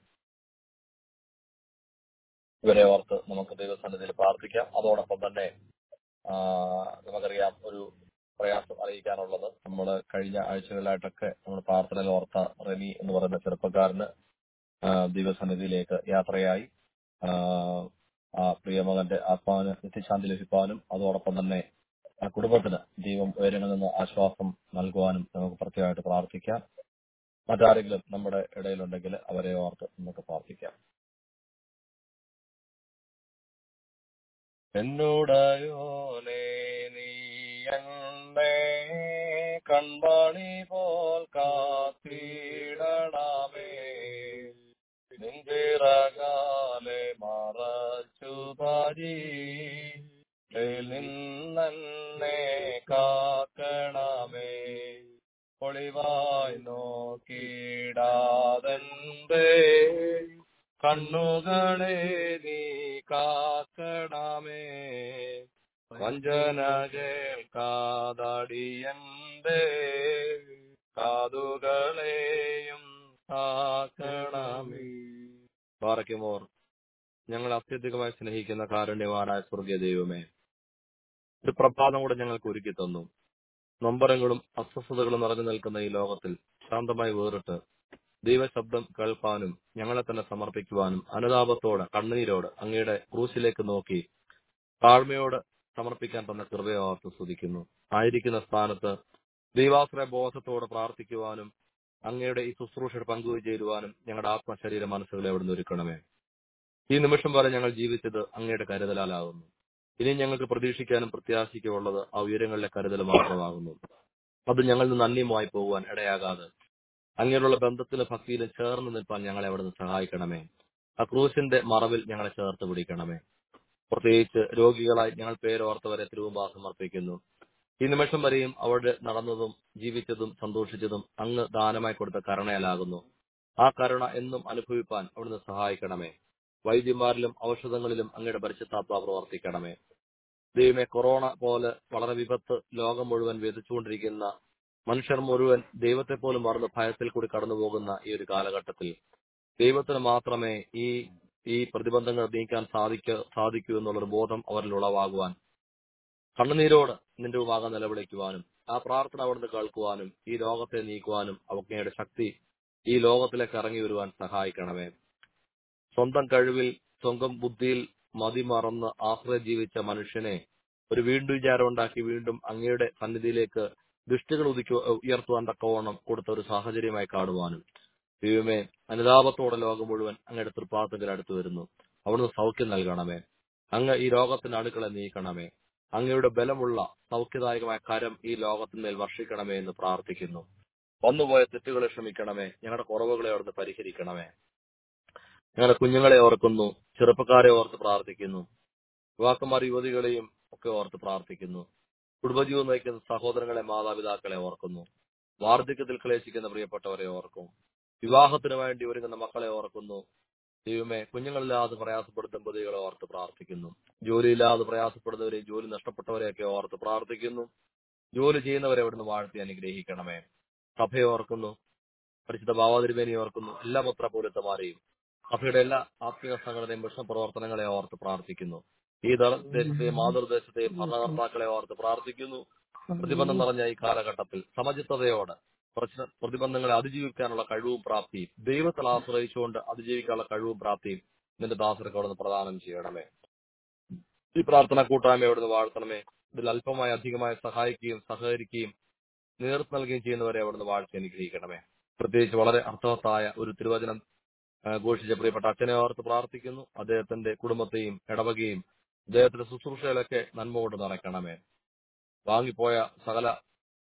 ഇവരെ ഓർത്ത് നമുക്ക് ദൈവസന്നിധിയിൽ പ്രാർത്ഥിക്കാം അതോടൊപ്പം തന്നെ ആ, നമുക്കറിയാം ഒരു പ്രയാസം അറിയിക്കാനുള്ളത് നമ്മൾ കഴിഞ്ഞ ആഴ്ചകളിലായിട്ടൊക്കെ നമ്മൾ പ്രാർത്ഥനയിൽ ഓർത്ത റെനി എന്ന് പറയുന്ന ചെറുപ്പക്കാരന് ആ, ദൈവസന്നിധിയിലേക്ക് യാത്രയായി ആ, ആ പ്രിയമകന്റെ ആത്മാവിന് നിത്യശാന്തി ലഭിക്കാനും അതോടൊപ്പം തന്നെ ആ കുടുംബത്തിന് ദൈവം ഉയരങ്ങളിൽ നിന്ന് ആശ്വാസം നൽകുവാനും നമുക്ക് പ്രത്യേകമായിട്ട് പ്രാർത്ഥിക്കാം മറ്റാരെങ്കിലും നമ്മുടെ ഇടയിലുണ്ടെങ്കിൽ അവരെ ഓർത്ത് നമുക്ക് പ്രാർത്ഥിക്കാം എന്നോടയോനേ നീ എന്നെ കൺമണി പോൽ കാത്തിടണമേ നിഞ്ചിറകാലെ മറച്ചു പാരി നിന്നെ കാക്കണമേ ഒളിവായി നോക്കിടാതെന്തേ കണ്ണുകളെ നീ കാക്കണമേ വഞ്ചന കേൾക്കാതടിയന്റെ കാതുകളെയും കാക്കണമേ പാറയ്ക്കുമോർ ഞങ്ങൾ അത്യധികമായി സ്നേഹിക്കുന്ന കാരുണ്യവാനായ സ്വർഗീയ ദൈവമേ ഒരു പ്രഭാതം കൂടെ ഞങ്ങൾക്ക് ഒരുക്കി തന്നു നൊമ്പരങ്ങളും അസ്വസ്ഥതകളും നിറഞ്ഞു നിൽക്കുന്ന ഈ ലോകത്തിൽ ശാന്തമായി വേറിട്ട് ദൈവശബ്ദം കേൾപ്പാനും ഞങ്ങളെ തന്നെ സമർപ്പിക്കുവാനും അനുതാപത്തോടെ കണ്ണീരോട് അങ്ങയുടെ ക്രൂശിലേക്ക് നോക്കി താഴ്മയോട് സമർപ്പിക്കാൻ തന്ന കൃപയെ ഓർത്ത് സ്തുതിക്കുന്നു ആയിരിക്കുന്ന സ്ഥാനത്ത് ദൈവാശ്രയ ബോധത്തോടെ പ്രാർത്ഥിക്കുവാനും അങ്ങയുടെ ഈ ശുശ്രൂഷയുടെ പങ്കുചേരുവാനും ഞങ്ങളുടെ ആത്മശരീര മനസ്സുകളെ അവിടുന്ന് ഒരുക്കണമേ ഈ നിമിഷം വരെ ഞങ്ങൾ ജീവിച്ചത് അങ്ങയുടെ കരുതലാലാകുന്നു ഇനി ഞങ്ങൾക്ക് പ്രതീക്ഷിക്കാനും പ്രത്യാശിക്കുമുള്ളത് ആ ഉയരങ്ങളിലെ കരുതൽ മാത്രമാകുന്നു അത് ഞങ്ങളിൽ നിന്ന് അന്യമായി പോകുവാൻ ഇടയാകാതെ അങ്ങനെയുള്ള ബന്ധത്തിലും ഭക്തിയിലും ചേർന്ന് നിൽപ്പാൻ ഞങ്ങളെ അവിടുന്ന് സഹായിക്കണമേ ആ ക്രൂശിന്റെ മറവിൽ ഞങ്ങളെ ചേർത്ത് പിടിക്കണമേ പ്രത്യേകിച്ച് രോഗികളായി ഞങ്ങൾ പേരോർത്തവരെ തിരുവുമ്പാ സമർപ്പിക്കുന്നു ഈ നിമിഷം വരെയും അവിടെ നടന്നതും ജീവിച്ചതും സന്തോഷിച്ചതും അങ്ങ് ദാനമായി കൊടുത്ത കരുണയാലാകുന്നു ആ കരുണ എന്നും അനുഭവിപ്പാൻ അവിടുന്ന് സഹായിക്കണമേ വൈദ്യന്മാരിലും ഔഷധങ്ങളിലും അങ്ങയുടെ പരിശുദ്ധാത്മ പ്രവർത്തിക്കണമേ ദൈവമേ കൊറോണ പോലെ വളരെ വിപത്ത് ലോകം മുഴുവൻ വിതച്ചുകൊണ്ടിരിക്കുന്ന മനുഷ്യർ മുഴുവൻ ദൈവത്തെ പോലും മറന്ന് ഭയത്തിൽ കൂടി കടന്നു പോകുന്ന ഈ ഒരു കാലഘട്ടത്തിൽ ദൈവത്തിന് മാത്രമേ ഈ ഈ പ്രതിബന്ധങ്ങൾ നീക്കാൻ സാധിക്ക സാധിക്കൂ എന്നുള്ളൊരു ബോധം അവരിൽ ഉളവാകുവാൻ കണ്ണുനീരോട് നിന്റെ ഭാഗം നിലവിളിക്കുവാനും ആ പ്രാർത്ഥന അവിടുന്ന് കേൾക്കുവാനും ഈ ലോകത്തെ നീക്കുവാനും അവജ്ഞയുടെ ശക്തി ഈ ലോകത്തിലേക്ക് ഇറങ്ങി വരുവാൻ സഹായിക്കണമേ സ്വന്തം കഴിവിൽ സ്വന്തം ബുദ്ധിയിൽ മതിമറന്ന് ആശ്രയ ജീവിച്ച മനുഷ്യനെ ഒരു വീണ്ടും വിചാരം ഉണ്ടാക്കി വീണ്ടും അങ്ങയുടെ സന്നിധിയിലേക്ക് ദൃഷ്ടികൾ ഉദിക്കു ഉയർത്തുവാൻ തക്കവണ്ണം കൊടുത്ത ഒരു സാഹചര്യമായി കാണുവാനും ദൈവമേ അനുതാപത്തോടെ ലോകം മുഴുവൻ അങ്ങയുടെ തൃപ്പാദത്തിൽ അടുത്തു വരുന്നു അവിടുന്ന് സൗഖ്യം നൽകണമേ അങ്ങ് ഈ ലോകത്തിന്റെ അണുക്കളെ നീക്കണമേ അങ്ങയുടെ ബലമുള്ള സൗഖ്യദായകമായ കരം ഈ ലോകത്തിന്മേൽ വർഷിക്കണമേ എന്ന് പ്രാർത്ഥിക്കുന്നു വന്നുപോയ തെറ്റുകളെ ക്ഷമിക്കണമേ ഞങ്ങളുടെ കുറവുകളെ അവിടുന്ന് പരിഹരിക്കണമേ ഞങ്ങളുടെ കുഞ്ഞുങ്ങളെ ഓർക്കുന്നു ചെറുപ്പക്കാരെ ഓർത്ത് പ്രാർത്ഥിക്കുന്നു യുവാക്കന്മാർ യുവതികളെയും ഒക്കെ ഓർത്ത് പ്രാർത്ഥിക്കുന്നു കുടുംബജീവൻ നയിക്കുന്ന സഹോദരങ്ങളെ മാതാപിതാക്കളെ ഓർക്കുന്നു വാർദ്ധക്യത്തിൽ ക്ലേശിക്കുന്ന പ്രിയപ്പെട്ടവരെ ഓർക്കും വിവാഹത്തിന് വേണ്ടി ഒരുങ്ങുന്ന മക്കളെ ഓർക്കുന്നു ദൈവമേ കുഞ്ഞുങ്ങളില്ലാതെ പ്രയാസപ്പെടുന്ന ദമ്പതികളെ ഓർത്ത് പ്രാർത്ഥിക്കുന്നു ജോലിയില്ലാതെ പ്രയാസപ്പെടുന്നവരെയും ജോലി നഷ്ടപ്പെട്ടവരെയൊക്കെ ഓർത്ത് പ്രാർത്ഥിക്കുന്നു ജോലി ചെയ്യുന്നവരെ അവിടുന്ന് വാഴ്ത്തി അനുഗ്രഹിക്കണമേ സഭയെ ഓർക്കുന്നു പരിശുദ്ധ ഭാവാതിരുമേനെ ഓർക്കുന്നു എല്ലാ പുത്രപൂരത്തമാരെയും സഭയുടെ എല്ലാ ആത്മീയ സംഘടനയും മിഷൻ പ്രവർത്തനങ്ങളെ ഓർത്ത് പ്രാർത്ഥിക്കുന്നു ഈ ദ- ദേശത്തെയും മാതൃദേശത്തെയും ഭരണകർത്താക്കളെ ഓർത്ത് പ്രാർത്ഥിക്കുന്നു പ്രതിബന്ധം നിറഞ്ഞ ഈ കാലഘട്ടത്തിൽ സമചിത്തതയോടെ പ്രശ്ന പ്രതിബന്ധങ്ങളെ അതിജീവിക്കാനുള്ള കഴിവും പ്രാപ്തിയും ദൈവത്തിൽ ആശ്രയിച്ചുകൊണ്ട് അതിജീവിക്കാനുള്ള കഴിവും പ്രാപ്തിയും നിന്റെ ദാസർക്ക് അവിടുന്ന് പ്രദാനം ചെയ്യണമേ ഈ പ്രാർത്ഥന കൂട്ടായ്മ അവിടുന്ന് വാഴ്ത്തണമേ ഇതിൽ അല്പമായി അധികമായി സഹായിക്കുകയും സഹകരിക്കുകയും നേതൃത്വം നൽകുകയും ചെയ്യുന്നവരെ അവിടുന്ന് വാഴ്ത്തി അനുഗ്രഹിക്കണമേ പ്രത്യേകിച്ച് വളരെ അർത്ഥവത്തായ ഒരു തിരുവചനം ആ, ഘോഷിച്ച പ്രിയപ്പെട്ട അച്ഛനെ ഓർത്ത് പ്രാർത്ഥിക്കുന്നു അദ്ദേഹത്തിന്റെ കുടുംബത്തെയും ഇടവകയും അദ്ദേഹത്തിന്റെ ശുശ്രൂഷയിലൊക്കെ നന്മ കൊണ്ട് നിറയ്ക്കണമേ വാങ്ങിപ്പോയ സകല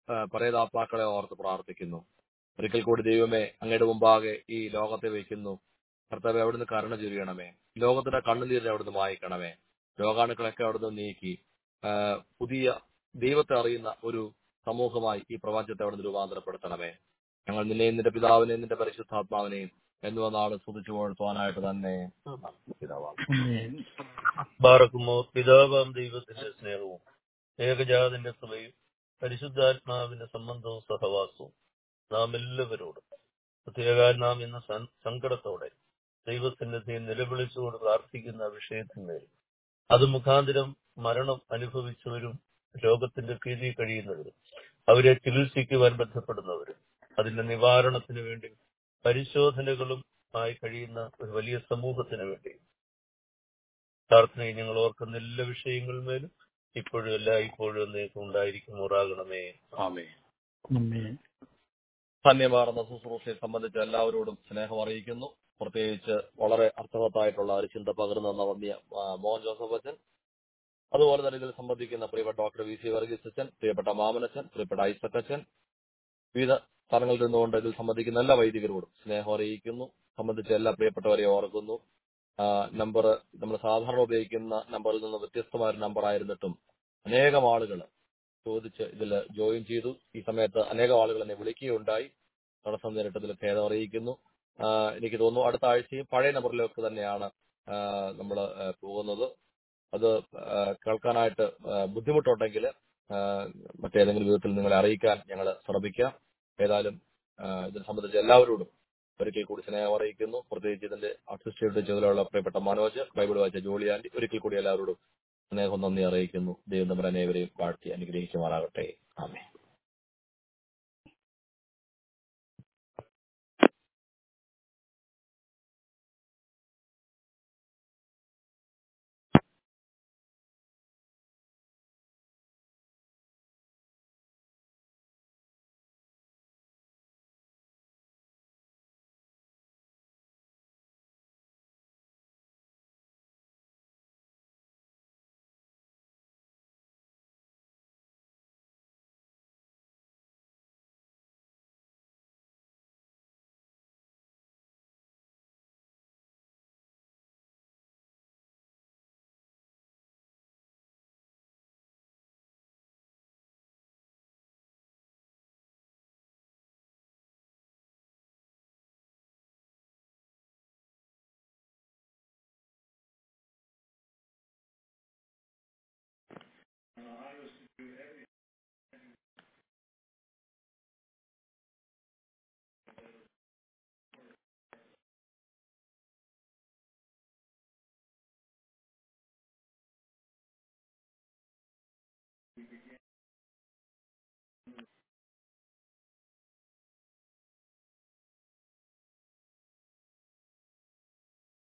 ആ, പരേതാത്മാക്കളെ ഓർത്ത് പ്രാർത്ഥിക്കുന്നു ഒരിക്കൽ കൂടി ദൈവമേ അങ്ങയുടെ മുമ്പാകെ ഈ ലോകത്തെ വയ്ക്കുന്നു കർത്താവ് അവിടുന്ന് കരുണ ചൊരിയണമേ ലോകത്തിന്റെ കണ്ണുനീരിനെ അവിടുന്ന് മായ്ക്കണമേ രോഗാണുക്കളൊക്കെ അവിടുന്ന് നീക്കി ആ, പുതിയ ദൈവത്തെ അറിയുന്ന ഒരു സമൂഹമായി ഈ പ്രപഞ്ചത്തെ അവിടുന്ന് രൂപാന്തരപ്പെടുത്തണമേ ഞങ്ങൾ നിന്നെയും നിന്റെ പിതാവിനെയും നിന്റെ പരിശുദ്ധാത്മാവിനെയും എന്നു നാളെ സ്തുതിച്ചു പുകഴ്ത്തുവാനായിട്ട് തന്നെ പിതാവാണ് ആമേൻ. ബാറക്കുമോ പിതാവാം ദൈവത്തിന്റെ സ്നേഹവും ഏകജാതിന്റെ കൃപയും പരിശുദ്ധാത്മാവിന്റെ സംബന്ധവും സഹവാസവും നാം എല്ലാവരോടും പ്രത്യേക നാം ഇന്ന് സൻ- സങ്കടത്തോടെ ദൈവസന്നിധിയിൽ നിലവിളിച്ചുകൊണ്ട് പ്രാർത്ഥിക്കുന്ന വിഷയത്തിന്മേൽ അത് മുഖാന്തരം മരണം അനുഭവിച്ചവരും രോഗത്തിന്റെ ഭീതി കഴിയുന്നവരും അവരെ ചികിത്സിക്കുവാൻ ബന്ധപ്പെടുന്നവരും അതിന്റെ നിവാരണത്തിന് വേണ്ടി പരിശോധനകളും ആയി കഴിയുന്ന ഒരു വലിയ സമൂഹത്തിന് വേണ്ടി പ്രാർത്ഥനയിൽ ഞങ്ങൾ ഓർക്കുന്ന എല്ലാ വിഷയങ്ങളിന്മേലും ഇപ്പോഴും എല്ലാ ഇപ്പോഴും എന്നേക്കും ഉണ്ടായിരിക്കുമാറാകണമേ ആമേ ആമേൻ. ധന്യമാർന്ന ശുശ്രൂഷയെ സംബന്ധിച്ച് എല്ലാവരോടും സ്നേഹം അറിയിക്കുന്നു പ്രത്യേകിച്ച് വളരെ അർത്ഥവത്തായിട്ടുള്ള ഒരു ചിന്ത പകർന്നു തന്ന വന്നിയ ആ, മോഹൻ ജോസഫ് അച്ഛൻ അതുപോലെ തന്നെ ഇതിൽ സംബന്ധിക്കുന്ന പ്രിയപ്പെട്ട ഡോക്ടർ വി സി വർഗീസ് അച്ഛൻ പ്രിയപ്പെട്ട മാമനച്ഛൻ പ്രിയപ്പെട്ട ഐസക് അച്ഛൻ വിവിധ സ്ഥലങ്ങളിൽ നിന്നുകൊണ്ട് ഇതിൽ സംബന്ധിക്കുന്ന എല്ലാ വൈദികരോടും സ്നേഹം അറിയിക്കുന്നു സംബന്ധിച്ച എല്ലാ പ്രിയപ്പെട്ടവരെ ഓർക്കുന്നു നമ്പർ നമ്മൾ സാധാരണ ഉപയോഗിക്കുന്ന നമ്പറിൽ നിന്ന് വ്യത്യസ്തമായ ഒരു നമ്പർ ആയിരുന്നിട്ടും അനേകം ആളുകൾ ചോദിച്ച് ഇതിൽ ജോയിൻ ചെയ്തു ഈ സമയത്ത് അനേകം ആളുകൾ എന്നെ വിളിക്കുകയുണ്ടായി തടസ്സം നേരിട്ടതിൽ ഖേദം അറിയിക്കുന്നു ആ, എനിക്ക് തോന്നുന്നു അടുത്ത ആഴ്ചയും പഴയ നമ്പറിലേക്ക് തന്നെയാണ് നമ്മൾ പോകുന്നത് അത് ആ, കേൾക്കാനായിട്ട് ആ, ബുദ്ധിമുട്ടുണ്ടെങ്കിൽ ആ, മറ്റേതെങ്കിലും വിധത്തിൽ നിങ്ങളെ അറിയിക്കാൻ ഞങ്ങൾ ശ്രമിക്കാം ഏതായാലും ആ, ഇതിനെ സംബന്ധിച്ച് എല്ലാവരോടും ഒരിക്കൽ കൂടി സ്നേഹം അറിയിക്കുന്നു പ്രത്യേകിച്ച് ഇതിന്റെ അസിസ്റ്റന്റ് ചുമതലയുള്ള പ്രിയപ്പെട്ട മനോജ് ബൈബിൾ വായിച്ച ജോളി ആന്റി ഒരിക്കൽ കൂടി എല്ലാവരോടും സ്നേഹം നന്ദി അറിയിക്കുന്നു ദൈവം നമ്മുടെ അനേവരെയും വാഴ്ത്തി അനുഗ്രഹിക്കുമാറാകട്ടെ ആമേ